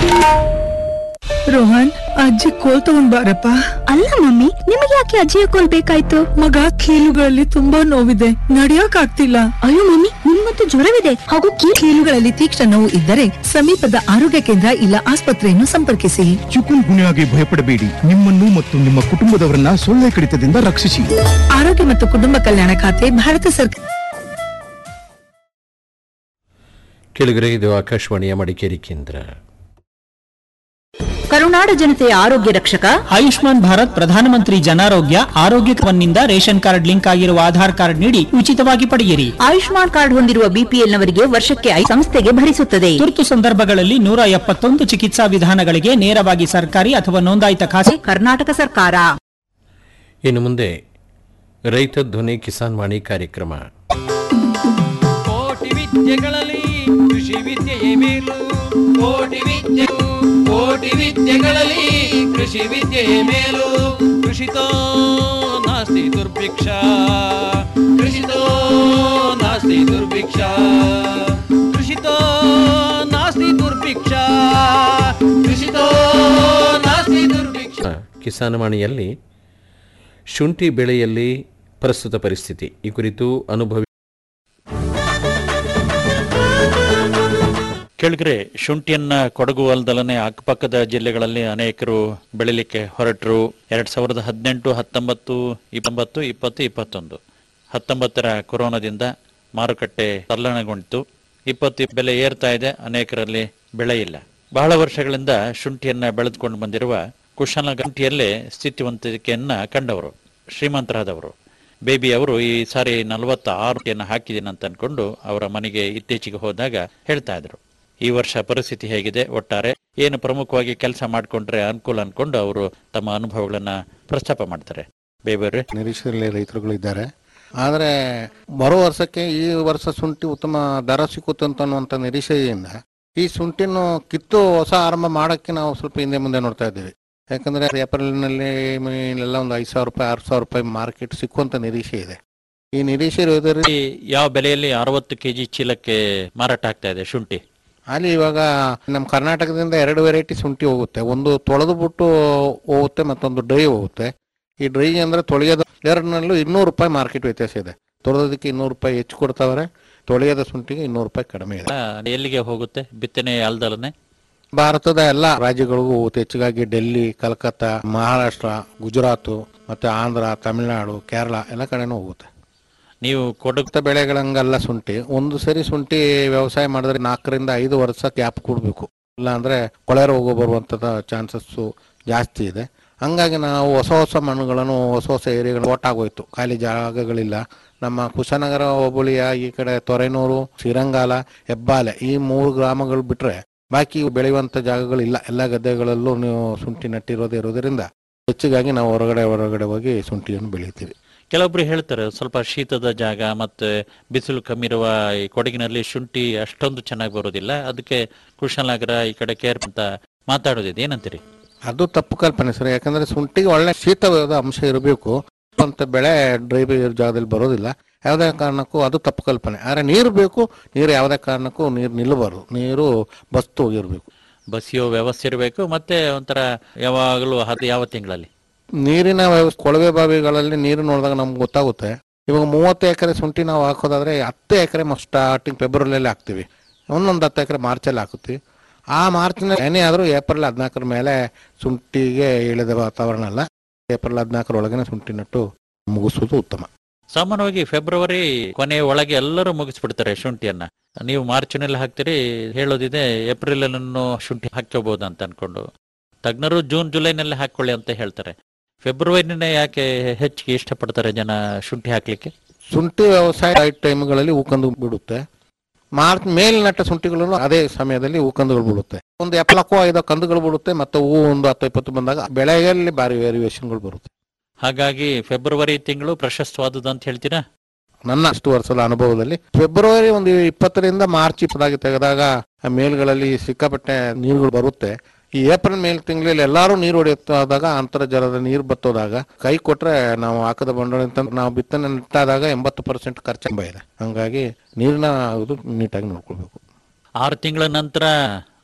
ರೋಹನ್ ಅಜ್ಜಿ ಕೋಲ್ ತಗೊಂಡ್ ಬಾರಪ್ಪ ಅಲ್ಲ ಮಮ್ಮಿ ನಿಮಗೆ ಯಾಕೆ ಅಜ್ಜಿಯ ಕೋಲ್ ಬೇಕಾಯ್ತು ಮಗ ಕೀಲುಗಳಲ್ಲಿ ತುಂಬಾ ನೋವಿದೆ ನಡಿಯಕ್ ಆಗ್ತಿಲ್ಲ ಅಯ್ಯೋ ಮಮ್ಮಿ ನಿಮ್ಮಂತೂ ಜ್ವರವಿದೆ ಹಾಗೂ ಕೀ- ಕೀಲುಗಳಲ್ಲಿ ತೀಕ್ಷ್ಣ ನೋವು ಇದ್ದರೆ ಸಮೀಪದ ಆರೋಗ್ಯ ಕೇಂದ್ರ ಇಲ್ಲ ಆಸ್ಪತ್ರೆಯನ್ನು ಸಂಪರ್ಕಿಸಿ ಚಿಕುನ್ ಗುನ್ಯಾಗೆ ಭಯಪಡಬೇಡಿ ನಿಮ್ಮನ್ನು ಮತ್ತು ನಿಮ್ಮ ಕುಟುಂಬದವರನ್ನ ಸೊಳ್ಳೆ ಕಡಿತದಿಂದ ರಕ್ಷಿಸಿ ಆರೋಗ್ಯ ಮತ್ತು ಕುಟುಂಬ ಕಲ್ಯಾಣ ಖಾತೆ ಭಾರತ ಸರ್ಕಾರ ಕೆಳಗರೆ ಇದು ಆಕಾಶವಾಣಿಯ ಮಡಿಕೇರಿ ಕೇಂದ್ರ ಕರುನಾಡ ಜನತೆಯ ಆರೋಗ್ಯ ರಕ್ಷಕ ಆಯುಷ್ಮಾನ್ ಭಾರತ್ ಪ್ರಧಾನಮಂತ್ರಿ ಜನಾರೋಗ್ಯ ಆರೋಗ್ಯವನ್ನಿಂದ ರೇಷನ್ ಕಾರ್ಡ್ ಲಿಂಕ್ ಆಗಿರುವ ಆಧಾರ್ ಕಾರ್ಡ್ ನೀಡಿ ಉಚಿತವಾಗಿ ಪಡೆಯಿರಿ ಆಯುಷ್ಮಾನ್ ಕಾರ್ಡ್ ಹೊಂದಿರುವ ಬಿಪಿಎಲ್ನವರಿಗೆ ವರ್ಷಕ್ಕೆ ಐ ಸಂಸ್ಥೆಗೆ ಭರಿಸುತ್ತದೆ ತುರ್ತು ಸಂದರ್ಭಗಳಲ್ಲಿ ನೂರ ಎಪ್ಪತ್ತೊಂದು ಚಿಕಿತ್ಸಾ ವಿಧಾನಗಳಿಗೆ ನೇರವಾಗಿ ಸರ್ಕಾರಿ ಅಥವಾ ನೋಂದಾಯಿತ ಖಾಸಗಿ ಕರ್ನಾಟಕ ಸರ್ಕಾರ ಇನ್ನು ಮುಂದೆ ರೈತ ಧ್ವನಿ ಕಿಸಾನ್ ವಾಣಿ ಕಾರ್ಯಕ್ರಮ ಕೋಟಿ ವಿದ್ಯೆಗಳಲ್ಲಿ ಕೃಷಿ ವಿದ್ಯೆಯೇ ಮೇಲು ಕೋಟಿ ವಿದ್ಯೆ ಕೋಟಿ ವಿದ್ಯೆಗಳಲ್ಲಿ ಕೃಷಿ ವಿದ್ಯೆಯೇ ಮೇಲು ಕೃಷಿತೋ ನಾಸ್ತಿ ದುರ್ಭಿಕ್ಷ ಕೃಷಿತೋ ನಾಸ್ತಿ ದುರ್ಭಿಕ್ಷ ಕೃಷಿತೋ ನಾಸ್ತಿ ದುರ್ಭಿಕ್ಷ ಕೃಷಿತೋ ನಾಸ್ತಿ ದುರ್ಭಿಕ್ಷ ಕಿಸಾನ್ ವಾಣಿಯಲ್ಲಿ ಶುಂಠಿ ಬೆಳೆಯಲ್ಲಿ ಪ್ರಸ್ತುತ ಪರಿಸ್ಥಿತಿ ಈ ಕುರಿತು ಅನುಭವಿ ಕೆಳಗರೆ ಶುಂಠಿಯನ್ನ ಕೊಡಗು ಅಲ್ದಲನೆ ಅಕ್ಕಪಕ್ಕದ ಜಿಲ್ಲೆಗಳಲ್ಲಿ ಅನೇಕರು ಬೆಳಿಲಿಕ್ಕೆ ಹೊರಟರು ಎರಡ್ ಸಾವಿರದ ಹದಿನೆಂಟು ಹತ್ತೊಂಬತ್ತು ಇಪ್ಪತ್ತು ಇಪ್ಪತ್ತು ಇಪ್ಪತ್ತೊಂದು ಹತ್ತೊಂಬತ್ತರ ಕೊರೋನಾದಿಂದ ಮಾರುಕಟ್ಟೆ ತಲ್ಲಣಗೊಂಡಿತು ಇಪ್ಪತ್ತು ಬೆಲೆ ಏರ್ತಾ ಇದೆ ಅನೇಕರಲ್ಲಿ ಬೆಳೆ ಇಲ್ಲ ಬಹಳ ವರ್ಷಗಳಿಂದ ಶುಂಠಿಯನ್ನ ಬೆಳೆದುಕೊಂಡು ಬಂದಿರುವ ಕುಶಲಗಂಟಿಯಲ್ಲೇ ಸ್ಥಿತಿವಂತಿಕೆಯನ್ನ ಕಂಡವರು ಶ್ರೀಮಂತರಾದವರು ಬೇಬಿ ಅವರು ಈ ಸಾರಿ ನಲವತ್ತ ಆರುಯನ್ನು ಹಾಕಿದ್ದೀನಿ ಅಂತ ಅನ್ಕೊಂಡು ಅವರ ಮನೆಗೆ ಇತ್ತೀಚೆಗೆ ಹೋದಾಗ ಹೇಳ್ತಾ ಇದ್ರು ಈ ವರ್ಷ ಪರಿಸ್ಥಿತಿ ಹೇಗಿದೆ ಒಟ್ಟಾರೆ ಏನು ಪ್ರಮುಖವಾಗಿ ಕೆಲಸ ಮಾಡ್ಕೊಂಡ್ರೆ ಅನುಕೂಲ ಅನ್ಕೊಂಡು ಅವರು ತಮ್ಮ ಅನುಭವಗಳನ್ನ ಪ್ರಸ್ತಾಪ ಮಾಡ್ತಾರೆ ಬೇಬಿ ನಿರೀಕ್ಷೆಯಲ್ಲಿ ರೈತರುಗಳು ಇದ್ದಾರೆ ಆದರೆ ಬರೋ ವರ್ಷಕ್ಕೆ ಈ ವರ್ಷ ಶುಂಠಿ ಉತ್ತಮ ದರ ಸಿಕ್ಕುತ್ತೆ ಅಂತ ಅನ್ನುವಂಥ ನಿರೀಕ್ಷೆಯಿಂದ ಈ ಶುಂಠಿಯನ್ನು ಕಿತ್ತು ಹೊಸ ಆರಂಭ ಮಾಡೋಕ್ಕೆ ನಾವು ಸ್ವಲ್ಪ ಹಿಂದೆ ಮುಂದೆ ನೋಡ್ತಾ ಇದ್ದೀವಿ ಯಾಕಂದ್ರೆ ಏಪ್ರಿಲ್ನಲ್ಲಿ ಮೇಲೆಲ್ಲ ಒಂದು ಐದು ಸಾವಿರ ರೂಪಾಯಿ ಆರು ಸಾವಿರ ರೂಪಾಯಿ ಮಾರ್ಕೆಟ್ ಸಿಕ್ಕುವಂತ ನಿರೀಕ್ಷೆ ಇದೆ ಈ ನಿರೀಕ್ಷೆ ಇರೋದ್ರಿಂದ ಈ ಯಾವ ಬೆಲೆಯಲ್ಲಿ ಅರವತ್ತು ಕೆಜಿ ಚೀಲಕ್ಕೆ ಮಾರಾಟ ಆಗ್ತಾ ಇದೆ ಶುಂಠಿ ಅಲ್ಲಿ ಇವಾಗ ನಮ್ಮ ಕರ್ನಾಟಕದಿಂದ ಎರಡು ವೆರೈಟಿ ಶುಂಠಿ ಹೋಗುತ್ತೆ ಒಂದು ತೊಳೆದು ಬಿಟ್ಟು ಹೋಗುತ್ತೆ ಮತ್ತೊಂದು ಡ್ರೈ ಹೋಗುತ್ತೆ ಈ ಡ್ರೈ ಅಂದ್ರೆ ತೊಳೆಯೋದು ಎರಡರಲ್ಲೂ ಇನ್ನೂರು ರೂಪಾಯಿ ಮಾರ್ಕೆಟ್ ವ್ಯತ್ಯಾಸ ಇದೆ ತೊಳೆದೋದಕ್ಕೆ ಇನ್ನೂರು ರೂಪಾಯಿ ಹೆಚ್ಚು ಕೊಡ್ತಾವ್ರೆ ತೊಳೆಯೋದ ಶುಂಠಿಗೆ ಇನ್ನೂರು ರೂಪಾಯಿ ಕಡಿಮೆ ಇದೆ ಆ, ಎಲ್ಲಿಗೆ ಹೋಗುತ್ತೆ ಬಿತ್ತನೆ ಅಲ್ದಲನೆ ಭಾರತದ ಎಲ್ಲ ರಾಜ್ಯಗಳಿಗೂ ಹೋಗುತ್ತೆ ಹೆಚ್ಚಿಗಾಗಿ ಡೆಲ್ಲಿ ಕಲ್ಕತ್ತಾ ಮಹಾರಾಷ್ಟ್ರ ಗುಜರಾತ್ ಮತ್ತೆ ಆಂಧ್ರ ತಮಿಳುನಾಡು ಕೇರಳ ಎಲ್ಲ ಕಡೆನೂ ಹೋಗುತ್ತೆ ನೀವು ಕೊಡಗು ಕೊಡುತ್ತ ಬೆಳೆಗಳಂಗಲ್ಲ ಶುಂಠಿ ಒಂದು ಸರಿ ಶುಂಠಿ ವ್ಯವಸಾಯ ಮಾಡಿದ್ರೆ ನಾಲ್ಕರಿಂದ ಐದು ವರ್ಷ ಗ್ಯಾಪ್ ಕೊಡಬೇಕು ಇಲ್ಲ ಅಂದ್ರೆ ಕೊಳೆ ರೋಗ ಬರುವಂತದ ಚಾನ್ಸಸ್ ಜಾಸ್ತಿ ಇದೆ ಹಂಗಾಗಿ ನಾವು ಹೊಸ ಹೊಸ ಮಣ್ಣುಗಳನ್ನು ಹೊಸ ಹೊಸ ಏರಿಯಾಗಳು ಒಟ್ಟಾಗೋಯ್ತು ಖಾಲಿ ಜಾಗಗಳಿಲ್ಲ ನಮ್ಮ ಕುಶನಗರ ಹೋಬಳಿಯ ಈ ಕಡೆ ತೊರೆನೂರು ಶ್ರೀರಂಗಾಲ ಹೆಬ್ಬಾಲೆ ಈ ಮೂರು ಗ್ರಾಮಗಳು ಬಿಟ್ರೆ ಬಾಕಿ ಬೆಳೆಯುವಂತ ಜಾಗಗಳಿಲ್ಲ ಎಲ್ಲ ಗದ್ದೆಗಳಲ್ಲೂ ನೀವು ಶುಂಠಿ ನಟ್ಟಿರೋದೇ ಇರೋದ್ರಿಂದ ಹೆಚ್ಚಿಗಾಗಿ ನಾವು ಹೊರಗಡೆ ಹೊರಗಡೆ ಹೋಗಿ ಶುಂಠಿಯನ್ನು ಬೆಳಿತೀವಿ ಕೆಲವೊಬ್ರು ಹೇಳ್ತಾರೆ ಸ್ವಲ್ಪ ಶೀತದ ಜಾಗ ಮತ್ತೆ ಬಿಸಿಲು ಕಮ್ಮಿ ಇರುವ ಈ ಕೊಡಗಿನಲ್ಲಿ ಶುಂಠಿ ಅಷ್ಟೊಂದು ಚೆನ್ನಾಗಿ ಬರೋದಿಲ್ಲ ಅದಕ್ಕೆ ಕುಶಾಲನಗರ ಈ ಕಡೆ ಕೇರ್ ಅಂತ ಮಾತಾಡೋದಿದೆ ಏನಂತೀರಿ ಅದು ತಪ್ಪು ಕಲ್ಪನೆ ಸರ್ ಯಾಕಂದ್ರೆ ಶುಂಠಿಗೆ ಒಳ್ಳೆ ಶೀತವಾದ ಅಂಶ ಇರಬೇಕು ಅಂತ ಬೆಳೆ ಡ್ರೈ ಜಾಗದಲ್ಲಿ ಬರೋದಿಲ್ಲ ಯಾವುದೇ ಕಾರಣಕ್ಕೂ ಅದು ತಪ್ಪು ಕಲ್ಪನೆ ಆದ್ರೆ ನೀರು ಬೇಕು ನೀರು ಯಾವುದೇ ಕಾರಣಕ್ಕೂ ನೀರು ನಿಲ್ಲಬಾರ್ದು ನೀರು ಬಸ್ತು ಹೋಗಿರ್ಬೇಕು ಬಸಿಯೋ ವ್ಯವಸ್ಥೆ ಇರಬೇಕು ಮತ್ತೆ ಒಂಥರ ಯಾವಾಗಲೂ ಅದು ಯಾವ ತಿಂಗಳಲ್ಲಿ ನೀರಿನ ವ್ಯವಸ್ಥೆ ಕೊಳವೆ ಬಾವಿಗಳಲ್ಲಿ ನೀರು ನೋಡಿದಾಗ ನಮ್ಗೆ ಗೊತ್ತಾಗುತ್ತೆ ಇವಾಗ ಮೂವತ್ತು ಎಕರೆ ಶುಂಠಿ ನಾವು ಹಾಕೋದಾದ್ರೆ ಹತ್ತು ಎಕರೆ ಸ್ಟಾರ್ಟಿಂಗ್ ಫೆಬ್ರವರಿಯಲ್ಲಿ ಹಾಕ್ತಿವಿ ಒಂದೊಂದು ಹತ್ತು ಎಕರೆ ಮಾರ್ಚಲ್ಲಿ ಹಾಕುತ್ತೀವಿ ಆ ಮಾರ್ಚ್ನ ಏನೇ ಆದರೂ ಏಪ್ರಿಲ್ ಹದಿನಾಲ್ಕರ ಮೇಲೆ ಶುಂಠಿಗೆ ಇಳಿದ ವಾತಾವರಣ ಅಲ್ಲ ಏಪ್ರಿಲ್ ಹದಿನಾಲ್ಕರ ಒಳಗನೆ ಶುಂಠಿ ನಟ್ಟು ಮುಗಿಸೋದು ಉತ್ತಮ ಸಾಮಾನ್ಯವಾಗಿ ಫೆಬ್ರವರಿ ಕೊನೆಯ ಒಳಗೆ ಎಲ್ಲರೂ ಮುಗಿಸ್ಬಿಡ್ತಾರೆ ಶುಂಠಿಯನ್ನ ನೀವು ಮಾರ್ಚ್ನಲ್ಲಿ ಹಾಕ್ತೀರಿ ಹೇಳೋದಿದೆ ಏಪ್ರಿಲ್ ಶುಂಠಿ ಹಾಕ್ಕೋಬಹುದು ಅಂತ ಅನ್ಕೊಂಡು ತಜ್ಞರು ಜೂನ್ ಜುಲೈನಲ್ಲಿ ಹಾಕೊಳ್ಳಿ ಅಂತ ಹೇಳ್ತಾರೆ ಫೆಬ್ರವರಿನೇ ಯಾಕೆ ಹೆಚ್ಚಿಗೆ ಇಷ್ಟಪಡ್ತಾರೆ ಜನ ಶುಂಠಿ ಹಾಕ್ಲಿಕ್ಕೆ ಶುಂಠಿ ವ್ಯವಸಾಯ ಟೈಮ್ಗಳಲ್ಲಿ ಹೂಕಂದು ಬಿಡುತ್ತೆ ಮಾರ್ಚ್ ಮೇಲ್ ನಟ್ಟ ಶುಂಠಿಗಳನ್ನು ಅದೇ ಸಮಯದಲ್ಲಿ ಹೂಕಂದುಗಳು ಬಿಡುತ್ತೆ ಒಂದು ಎಪ್ಪಲಕ್ಕೋ ಐದೋ ಕಂದುಗಳು ಬಿಡುತ್ತೆ ಮತ್ತೆ ಹೂ ಒಂದು ಹತ್ತು ಇಪ್ಪತ್ತು ಬಂದಾಗ ಬೆಳೆಯಲ್ಲಿ ಭಾರಿ ವೇರಿಯೇಷನ್ಗಳು ಬರುತ್ತೆ ಹಾಗಾಗಿ ಫೆಬ್ರವರಿ ತಿಂಗಳು ಪ್ರಶಸ್ತವಾದುದು ಅಂತ ಹೇಳ್ತೀರಾ ನನ್ನ ಅಷ್ಟು ವರ್ಷದ ಅನುಭವದಲ್ಲಿ ಫೆಬ್ರವರಿ ಒಂದು ಇಪ್ಪತ್ತರಿಂದ ಮಾರ್ಚ್ ಇಪ್ಪತ್ತಾಗಿ ತೆಗೆದಾಗ ಆ ಮೇಲ್ಗಳಲ್ಲಿ ಸಿಕ್ಕಾಪಟ್ಟೆ ನೀರುಗಳು ಬರುತ್ತೆ ಈ ಏಪ್ರಿಲ್ ಮೇಲ್ ತಿಂಗಳಲ್ಲಿ ಎಲ್ಲಾರು ನೀರು ಹೊಡೆಯುತ್ತಾದಾಗ ಅಂತರ್ಜಲದ ನೀರು ಬತ್ತೋದಾಗ ಕೈ ಕೊಟ್ರೆ ನಾವು ಹಾಕದ ಬಂಡವಾಳ ಅಂತ ನಾವು ಬಿತ್ತನೆ ನೆಟ್ಟಾದಾಗ ಎಂಬತ್ತು ಪರ್ಸೆಂಟ್ ಖರ್ಚು ಇದೆ ಹಂಗಾಗಿ ನೀರಿನ ಇದು ನೀಟಾಗಿ ನೋಡ್ಕೊಳ್ಬೇಕು ಆರು ತಿಂಗಳ ನಂತರ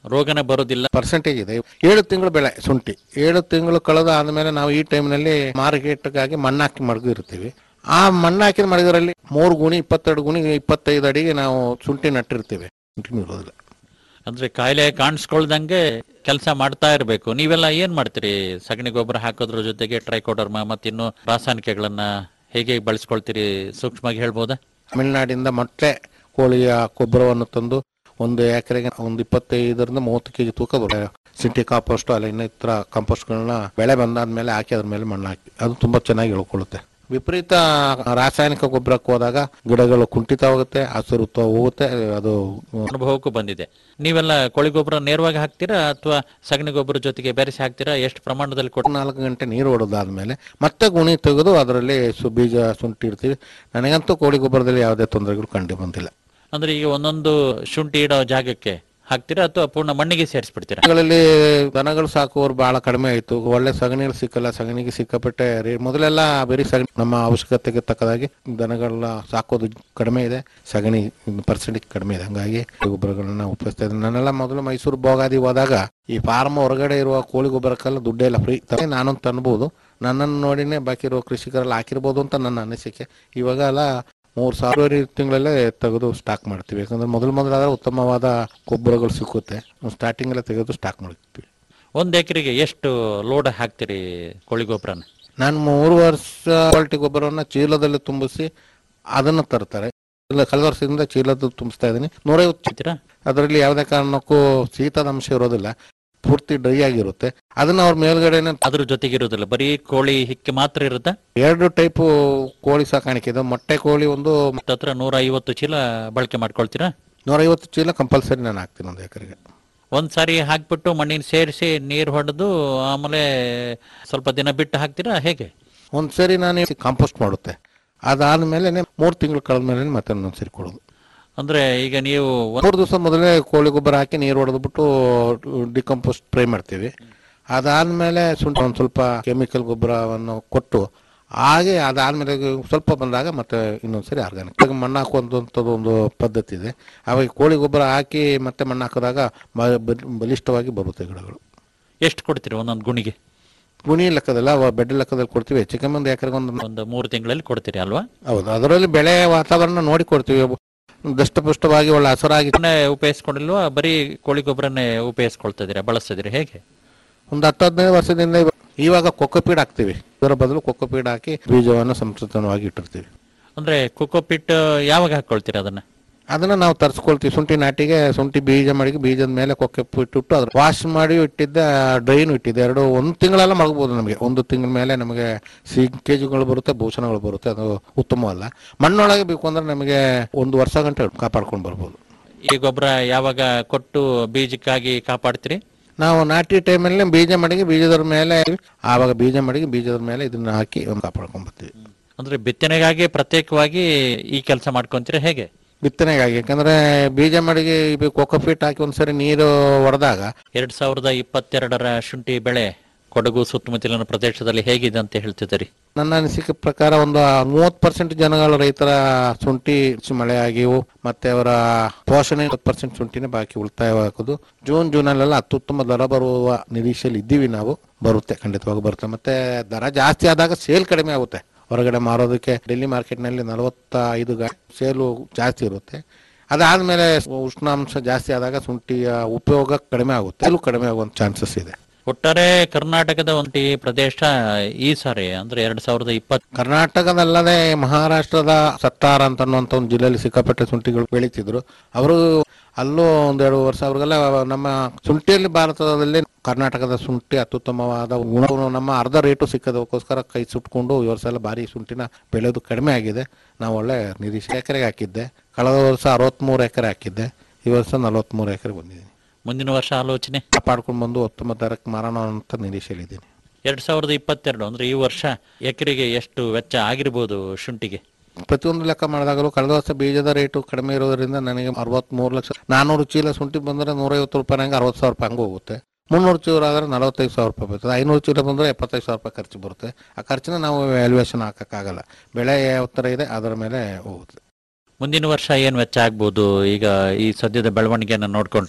ರೋಗನ ಬರೋದಿಲ್ಲ ಪರ್ಸೆಂಟೇಜ್ ಇದೆ ಏಳು ತಿಂಗಳು ಬೆಳೆ ಶುಂಠಿ ಏಳು ತಿಂಗಳು ಕಳೆದ ಆದ್ಮೇಲೆ ನಾವು ಈ ಟೈಮ್ನಲ್ಲಿ ಮಾರ್ಕೆಟ್ಗಾಗಿ ಮಣ್ಣಾಕಿ ಮಡಗಿರ್ತೀವಿ ಆ ಮಣ್ಣಾಕಿದ ಮಡಗರಲ್ಲಿ ಮೂರು ಗುಣಿ ಇಪ್ಪತ್ತೆರಡು ಗುಣಿ ಇಪ್ಪತ್ತೈದು ಅಡಿಗೆ ನಾವು ಶುಂಠಿ ನಟ್ಟಿರ್ತೀವಿ ಶುಂಠಿ ಇರೋದಿಲ್ಲ ಅಂದ್ರೆ ಕಾಯಿಲೆ ಕಾಣಿಸ್ಕೊಳ್ದಂಗೆ ಕೆಲಸ ಮಾಡ್ತಾ ಇರಬೇಕು ನೀವೆಲ್ಲ ಏನ್ ಮಾಡ್ತೀರಿ ಸಗಣಿ ಗೊಬ್ಬರ ಹಾಕೋದ್ರ ಜೊತೆಗೆ ಟ್ರೈಕೋಡರ್ಮ ಮತ್ತಿನ್ನು ರಾಸಾಯನಿಕಗಳನ್ನ ಹೇಗೆ ಬಳಸ್ಕೊಳ್ತೀರಿ ಸೂಕ್ಷ್ಮವಾಗಿ ಹೇಳ್ಬೋದಾ ತಮಿಳುನಾಡಿಂದ ಮೊಟ್ಟೆ ಕೋಳಿಯ ಗೊಬ್ಬರವನ್ನು ತಂದು ಒಂದು ಎಕರೆಗೆ ಒಂದು ಇಪ್ಪತ್ತೈದರಿಂದ ಮೂವತ್ತು ಕೆಜಿ ತೂಕ ಬರುತ್ತೆ ಸಿಟಿ ಕಾಂಪೋಸ್ಟ್ ಅಲ್ಲ ಇನ್ನಿತರ ಕಾಂಪೋಸ್ಟ್ಗಳನ್ನ ಬೆಳೆ ಬಂದಾದ್ಮೇಲೆ ಹಾಕಿ ಅದ್ರ ಮೇಲೆ ಮಣ್ಣು ಹಾಕಿ ಅದು ತುಂಬಾ ಚೆನ್ನಾಗಿ ಇಳ್ಕೊಳ್ಳುತ್ತೆ ವಿಪರೀತ ರಾಸಾಯನಿಕ ಗೊಬ್ಬರಕ್ಕೆ ಹೋದಾಗ ಗಿಡಗಳು ಕುಂಠಿತವಾಗುತ್ತೆ ಹಸಿರು ತ- ಹೋಗುತ್ತೆ ಅದು ಅನುಭವಕ್ಕೂ ಬಂದಿದೆ ನೀವೆಲ್ಲ ಕೋಳಿ ಗೊಬ್ಬರ ನೇರವಾಗಿ ಹಾಕ್ತೀರಾ ಅಥವಾ ಸಗಣಿ ಗೊಬ್ಬರ ಜೊತೆಗೆ ಬೆರೆಸಿ ಹಾಕ್ತೀರಾ ಎಷ್ಟು ಪ್ರಮಾಣದಲ್ಲಿ ಕೊಟ್ಟು ನಾಲ್ಕು ಗಂಟೆ ನೀರು ಹೊಡೆದಾದ್ಮೇಲೆ ಮತ್ತೆ ಗುಣಿ ತೆಗೆದು ಅದರಲ್ಲಿ ಸು ಬೀಜ ಶುಂಠಿ ಇಡ್ತೀವಿ ನನಗಂತೂ ಕೋಳಿ ಗೊಬ್ಬರದಲ್ಲಿ ಯಾವುದೇ ತೊಂದರೆಗಳು ಕಂಡು ಬಂದಿಲ್ಲ ಅಂದ್ರೆ ಈಗ ಒಂದೊಂದು ಶುಂಠಿ ಇಡೋ ಜಾಗಕ್ಕೆ ಹಾಕ್ತೀರಾ ಅಥವಾ ಪೂರ್ಣ ಮಣ್ಣಿಗೆ ಸೇರಿಸ್ಬಿಡ್ತೀರಾ ಗಳಲ್ಲಿ ದನಗಳು ಸಾಕುವವರು ಬಹಳ ಕಡಿಮೆ ಆಯ್ತು ಒಳ್ಳೆ ಸಗಣಿಗಳು ಸಿಕ್ಕಲ್ಲ ಸಗಣಿಗೆ ಸಿಕ್ಕಾಪಟ್ಟೆ ರೇ- ಮೊದಲೆಲ್ಲ ಬರೀ ಸಗಣಿ ನಮ್ಮ ಅವಶ್ಯಕತೆಗೆ ತಕ್ಕದಾಗಿ ದನಗಳನ್ನ ಸಾಕೋದು ಕಡಿಮೆ ಇದೆ ಸಗಣಿ ಪರ್ಸೆಂಟೇಜ್ ಕಡಿಮೆ ಇದೆ ಹಂಗಾಗಿ ಗೊಬ್ಬರಗಳನ್ನ ಉಪಯೋಗಿಸ್ತಾ ಇದ್ದೀನಿ ನಾನೆಲ್ಲ ಮೊದಲು ಮೈಸೂರು ಭೋಗಾದಿ ಹೋದಾಗ ಈ ಫಾರ್ಮ್ ಹೊರಗಡೆ ಇರುವ ಕೋಳಿ ಗೊಬ್ಬರಕ್ಕೆಲ್ಲ ದುಡ್ಡೇ ಇಲ್ಲ ಫ್ರೀ ನಾನು ತನ್ಬೋದು ನನ್ನನ್ನು ನೋಡಿನೇ ಬಾಕಿ ಇರೋ ಕೃಷಿಕರಲ್ಲಿ ಹಾಕಿರ್ಬೋದು ಅಂತ ನನ್ನ ಅನಿಸಿಕೆ ಇವಾಗ ಎಲ್ಲ ಮೂರು ಸಾವಿರ ತಿಂಗಳಲ್ಲೇ ತೆಗೆದು ಸ್ಟಾಕ್ ಮಾಡ್ತೀವಿ ಯಾಕಂದ್ರೆ ಮೊದಲು ಮೊದಲಾದ್ರೆ ಉತ್ತಮವಾದ ಗೊಬ್ಬರಗಳು ಸಿಕ್ಕುತ್ತೆ ಸ್ಟಾರ್ಟಿಂಗ್ ಎಲ್ಲ ತೆಗೆದು ಸ್ಟಾಕ್ ಮಾಡ್ತೀವಿ ಒಂದ್ ಎಕರೆಗೆ ಎಷ್ಟು ಲೋಡ್ ಹಾಕ್ತೀರಿ ಕೋಳಿ ಗೊಬ್ಬರನ ನಾನು ಮೂರು ವರ್ಷ ಕ್ವಾಲಿಟಿ ಗೊಬ್ಬರವನ್ನ ಚೀಲದಲ್ಲಿ ತುಂಬಿಸಿ ಅದನ್ನು ತರ್ತಾರೆ ಇಲ್ಲ ಕಳೆದ ವರ್ಷದಿಂದ ಚೀಲದ ತುಂಬಿಸ್ತಾ ಇದ್ದೀನಿ ನೂರೈವತ್ತು ಹಾಕ್ತೀರಾ ಅದರಲ್ಲಿ ಯಾವುದೇ ಕಾರಣಕ್ಕೂ ಶೀತದ ಅಂಶ ಇರೋದಿಲ್ಲ ಪೂರ್ತಿ ಡ್ರೈ ಆಗಿರುತ್ತೆ ಅದನ್ನ ಅವ್ರ ಮೇಲ್ಗಡೆನೆ ಅದ್ರ ಜೊತೆಗೆ ಇರೋದಿಲ್ಲ ಬರೀ ಕೋಳಿ ಹಿಕ್ಕೆ ಮಾತ್ರ ಇರುತ್ತಾ ಎರಡು ಟೈಪು ಕೋಳಿ ಸಾಕಾಣಿಕೆ ಇದೆ ಮೊಟ್ಟೆ ಕೋಳಿ ಒಂದು ಹತ್ರ ನೂರ ಐವತ್ತು ಚೀಲ ಬಳಕೆ ಮಾಡ್ಕೊಳ್ತೀರಾ ನೂರೈವತ್ತು ಚೀಲ ಕಂಪಲ್ಸರಿ ನಾನು ಹಾಕ್ತೀನಿ ಒಂದು ಎಕರೆಗೆ ಒಂದ್ ಸಾರಿ ಹಾಕ್ಬಿಟ್ಟು ಮಣ್ಣಿನ ಸೇರಿಸಿ ನೀರು ಹೊಡೆದು ಆಮೇಲೆ ಸ್ವಲ್ಪ ದಿನ ಬಿಟ್ಟು ಹಾಕ್ತೀರಾ ಹೇಗೆ ಒಂದು ಸರಿ ನಾನು ಕಾಂಪೋಸ್ಟ್ ಮಾಡುತ್ತೆ ಅದಾದ್ಮೇಲೆ ಮೂರು ತಿಂಗಳು ಕಳೆದ ಮೇಲೆ ಮತ್ತೆ ಇನ್ನೊಂದು ಸರಿ ಕೊಡೋದು ಅಂದ್ರೆ ಈಗ ನೀವು ಒಂದ್- ಮೂರು ದಿವಸ ಮೊದಲೇ ಕೋಳಿ ಗೊಬ್ಬರ ಹಾಕಿ ನೀರು ಹೊಡೆದ್ಬಿಟ್ಟು ಡಿಕಂಪೋಸ್ಟ್ ಸ್ಪ್ರೇ ಮಾಡ್ತೀವಿ ಅದಾದ್ಮೇಲೆ ಶುಂಠಿ ಒಂದು ಸ್ವಲ್ಪ ಕೆಮಿಕಲ್ ಗೊಬ್ಬರವನ್ನು ಕೊಟ್ಟು ಹಾಗೆ ಅದಾದ್ಮೇಲೆ ಸ್ವಲ್ಪ ಬಂದಾಗ ಮತ್ತೆ ಇನ್ನೊಂದ್ಸರಿ ಆರ್ಗಾನಿಕ್ ಮಣ್ಣು ಹಾಕುವಂಥದ್ದು ಒಂದು ಪದ್ಧತಿ ಇದೆ ಅವಾಗ ಕೋಳಿ ಗೊಬ್ಬರ ಹಾಕಿ ಮತ್ತೆ ಮಣ್ಣು ಹಾಕಿದಾಗ ಬ- ಬ- ಬಲಿಷ್ಠವಾಗಿ ಬರುತ್ತೆ ಗಿಡಗಳು ಎಷ್ಟು ಕೊಡ್ತೀರಿ ಒಂದೊಂದು ಗುಣಿಗೆ ಗುಣಿ ಲೆಕ್ಕದಲ್ಲ ಅವ ಬೆಡ್ ಲೆಕ್ಕದಲ್ಲಿ ಕೊಡ್ತೀವಿ ಹೆಚ್ಚು ಕಮ್ಮಿ ಒಂದು ಎಕರೆಗೆ ಒಂದು ಒಂದು ಮೂರು ತಿಂಗಳಲ್ಲಿ ಕೊಡ್ತೀರಿ ಅಲ್ವಾ ಹೌದು ಅದರಲ್ಲಿ ಬೆಳೆ ವಾತಾವರಣ ನೋಡಿ ಕೊಡ್ತೀವಿ ದಷ್ಟಪುಷ್ಟವಾಗಿ ಒಳ್ಳೆ ಹಸರಾಗಿ ಇದನ್ನೇ ಉಪಯೋಗಿಸ್ಕೊಂಡಿಲ್ವಾ ಬರೀ ಕೋಳಿ ಗೊಬ್ಬರನ್ನೇ ಉಪಯೋಗಿಸ್ಕೊಳ್ತಾ ಇದೀರಾ ಬಳಸ್ತಿದ್ದೀರಾ ಹೇಗೆ ಒಂದು ಹತ್ತು ಹದಿನೈದು ವರ್ಷದಿಂದ ಇವ- ಇವಾಗ ಕೊಕ್ಕೋ ಹಾಕ್ತೀವಿ ಇದರ ಬದಲು ಕೊಕ್ಕೋ ಹಾಕಿ ಬೀಜವನ್ನು ಸಂಸ್ಕೃತವಾಗಿ ಇಟ್ಟಿರ್ತೀವಿ ಅಂದ್ರೆ ಕೊಕೋಪಿಟ್ ಯಾವಾಗ ಹಾಕೊಳ್ತೀರಾ ಅದನ್ನ ಅದನ್ನ ನಾವು ತರಿಸ್ಕೊಳ್ತೀವಿ ಶುಂಠಿ ನಾಟಿಗೆ ಶುಂಠಿ ಬೀಜ ಮಾಡಿ ಬೀಜದ ಮೇಲೆ ಕೊಕ್ಕೆ ಇಟ್ಟಿಟ್ಟು ಅದ್ರ ವಾಶ್ ಮಾಡಿ ಇಟ್ಟಿದ್ದೆ ಡ್ರೈನು ಇಟ್ಟಿದ್ದೆ ಎರಡು ಒಂದು ತಿಂಗಳೆಲ್ಲ ಮಡಗ್ಬೋದು ನಮಗೆ ಒಂದು ತಿಂಗಳ ಮೇಲೆ ನಮಗೆ ಸಿಂಕೇಜುಗಳು ಬರುತ್ತೆ ಭೂಷಣಗಳು ಬರುತ್ತೆ ಅದು ಉತ್ತಮವಲ್ಲ ಮಣ್ಣೊಳಗೆ ಬೇಕು ಅಂದ್ರೆ ನಮಗೆ ಒಂದು ವರ್ಷ ಗಂಟೆ ಕಾಪಾಡ್ಕೊಂಡು ಬರ್ಬೋದು ಈ ಗೊಬ್ಬರ ಯಾವಾಗ ಕೊಟ್ಟು ಬೀಜಕ್ಕಾಗಿ ಕಾಪಾಡ್ತೀರಿ ನಾವು ನಾಟಿ ಟೈಮಲ್ಲಿ ಬೀಜ ಮಡಗಿ ಬೀಜದ ಮೇಲೆ ಆವಾಗ ಬೀಜ ಮಡಗಿ ಬೀಜದ ಮೇಲೆ ಇದನ್ನ ಹಾಕಿ ಒಂದು ಕಾಪಾಡ್ಕೊಂಡ್ ಬರ್ತೀವಿ ಅಂದ್ರೆ ಬಿತ್ತನೆಗಾಗಿ ಪ್ರತ್ಯೇಕವಾಗಿ ಈ ಕೆಲಸ ಮಾಡ್ಕೊಂತೀರಾ ಹೇಗೆ ಬಿತ್ತನೆಗಾಗಿ ಯಾಕಂದ್ರೆ ಬೀಜ ಮಡಗಿ ಕೊಕೊಫೀಟ್ ಹಾಕಿ ಒಂದ್ಸರಿ ನೀರು ಹೊಡೆದಾಗ ಎರಡ್ ಸಾವಿರದ ಇಪ್ಪತ್ತೆರಡರ ಶುಂಠಿ ಬೆಳೆ ಕೊಡಗು ಸುತ್ತಮುತ್ತಲಿನ ಪ್ರದೇಶದಲ್ಲಿ ಹೇಗಿದೆ ಅಂತ ಹೇಳ್ತಿದ್ದೀರಿ ನನ್ನ ಅನಿಸಿಕೆ ಪ್ರಕಾರ ಒಂದು ಮೂವತ್ ಪರ್ಸೆಂಟ್ ಜನಗಳು ರೈತರ ಶುಂಠಿ ಮಳೆ ಆಗಿವು ಮತ್ತೆ ಅವರ ಪೋಷಣೆ ಇಪ್ಪತ್ತು ಪರ್ಸೆಂಟ್ ಶುಂಠಿನೇ ಬಾಕಿ ಉಳಿತಾಯ ಹಾಕೋದು ಜೂನ್ ಜೂನಲ್ಲೆಲ್ಲ ಅತ್ಯುತ್ತಮ ದರ ಬರುವ ನಿರೀಕ್ಷೆಯಲ್ಲಿ ಇದ್ದೀವಿ ನಾವು ಬರುತ್ತೆ ಖಂಡಿತವಾಗಿ ಬರುತ್ತೆ ಮತ್ತೆ ದರ ಜಾಸ್ತಿ ಆದಾಗ ಸೇಲ್ ಕಡಿಮೆ ಆಗುತ್ತೆ ಹೊರಗಡೆ ಮಾರೋದಕ್ಕೆ ಡೆಲ್ಲಿ ಮಾರ್ಕೆಟ್ನಲ್ಲಿ ನಲವತ್ತ ಐದು ಗಾ ಸೇಲು ಜಾಸ್ತಿ ಇರುತ್ತೆ ಅದಾದ್ಮೇಲೆ ಉಷ್ಣಾಂಶ ಜಾಸ್ತಿ ಆದಾಗ ಶುಂಠಿಯ ಉಪಯೋಗ ಕಡಿಮೆ ಆಗುತ್ತೆ ಸೇಲು ಕಡಿಮೆ ಆಗುವಂತ ಚಾನ್ಸಸ್ ಇದೆ ಒಟ್ಟಾರೆ ಕರ್ನಾಟಕದ ಒಂದು ಈ ಪ್ರದೇಶ ಈ ಸಾರಿ ಅಂದ್ರೆ ಎರಡ್ ಸಾವಿರದ ಇಪ್ಪತ್ ಕರ್ನಾಟಕದಲ್ಲದೆ ಮಹಾರಾಷ್ಟ್ರದ ಸತ್ತಾರ ಅಂತ ಅನ್ನುವಂಥ ಒಂದು ಜಿಲ್ಲೆಯಲ್ಲಿ ಸಿಕ್ಕಾಪಟ್ಟೆ ಶುಂಠಿಗಳು ಬೆಳೀತಿದ್ರು ಅವರು ಅಲ್ಲೂ ಒಂದೆರಡು ವರ್ಷ ಅವ್ರಿಗೆಲ್ಲ ನಮ್ಮ ಶುಂಠಿಯಲ್ಲಿ ಭಾರತದಲ್ಲಿ ಕರ್ನಾಟಕದ ಶುಂಠಿ ಅತ್ಯುತ್ತಮವಾದ ಗುಣವನ್ನು ನಮ್ಮ ಅರ್ಧ ರೇಟು ಸಿಕ್ಕದಕ್ಕೋಸ್ಕರ ಕೈ ಸುಟ್ಕೊಂಡು ಈ ವರ್ಷ ಎಲ್ಲ ಭಾರಿ ಶುಂಠಿನ ಬೆಳೆಯೋದು ಕಡಿಮೆ ಆಗಿದೆ ನಾವು ಒಳ್ಳೆ ನಿರೀಕ್ಷೆ ಎಕರೆಗೆ ಹಾಕಿದ್ದೆ ಕಳೆದ ವರ್ಷ ಅರವತ್ಮೂರು ಎಕರೆ ಹಾಕಿದ್ದೆ ಈ ವರ್ಷ ನಲವತ್ಮೂರು ಎಕರೆ ಬಂದಿದ್ದೀನಿ ಮುಂದಿನ ವರ್ಷ ಆಲೋಚನೆ ಕಾಪಾಡ್ಕೊಂಡು ಬಂದು ಉತ್ತಮ ದರಕ್ಕೆ ಮಾರೋಣ ಅಂತ ನಿರೀಕ್ಷೆಯಲ್ಲಿದ್ದೀನಿ ಎರಡ್ ಸಾವಿರದ ಇಪ್ಪತ್ತೆರಡು ಅಂದ್ರೆ ಈ ವರ್ಷ ಎಕರೆಗೆ ಎಷ್ಟು ವೆಚ್ಚ ಆಗಿರ್ಬೋದು ಶುಂಠಿಗೆ ಪ್ರತಿಯೊಂದು ಲೆಕ್ಕ ಮಾಡಿದಾಗಲೂ ಕಳೆದ ವರ್ಷ ಬೀಜದ ರೇಟು ಕಡಿಮೆ ಇರೋದ್ರಿಂದ ನನಗೆ ಅರವತ್ಮೂರು ಲಕ್ಷ ನಾನೂರು ಚೀಲ ಶುಂಠಿ ಬಂದರೆ ನೂರೈವತ್ತು ರೂಪಾಯಿ ಹಂಗೆ ಅರವತ್ತು ಸಾವಿರ ರೂಪಾಯಿ ಹಂಗೆ ಹೋಗುತ್ತೆ ಮುನ್ನೂರು ಚೀಲ ಆದರೆ ನಲವತ್ತೈದು ಸಾವಿರ ರೂಪಾಯಿ ಬರ್ತದೆ ಐನೂರು ಚೀಲ ಬಂದರೆ ಎಪ್ಪತ್ತೈದು ಸಾವಿರ ರೂಪಾಯಿ ಖರ್ಚು ಬರುತ್ತೆ ಆ ಖರ್ಚನ್ನ ನಾವು ವ್ಯಾಲ್ಯೂಯೇಷನ್ ಹಾಕೋಕ್ಕಾಗಲ್ಲ ಬೆಳೆ ಯಾವ ಥರ ಇದೆ ಅದರ ಮೇಲೆ ಹೋಗುತ್ತೆ ಮುಂದಿನ ವರ್ಷ ಏನ್ ವೆಚ್ಚ ಆಗ್ಬೋದು ಈಗ ಈ ಸದ್ಯದ ಬೆಳವಣಿಗೆಯನ್ನ ನೋಡ್ಕೊಂಡ್ರೆ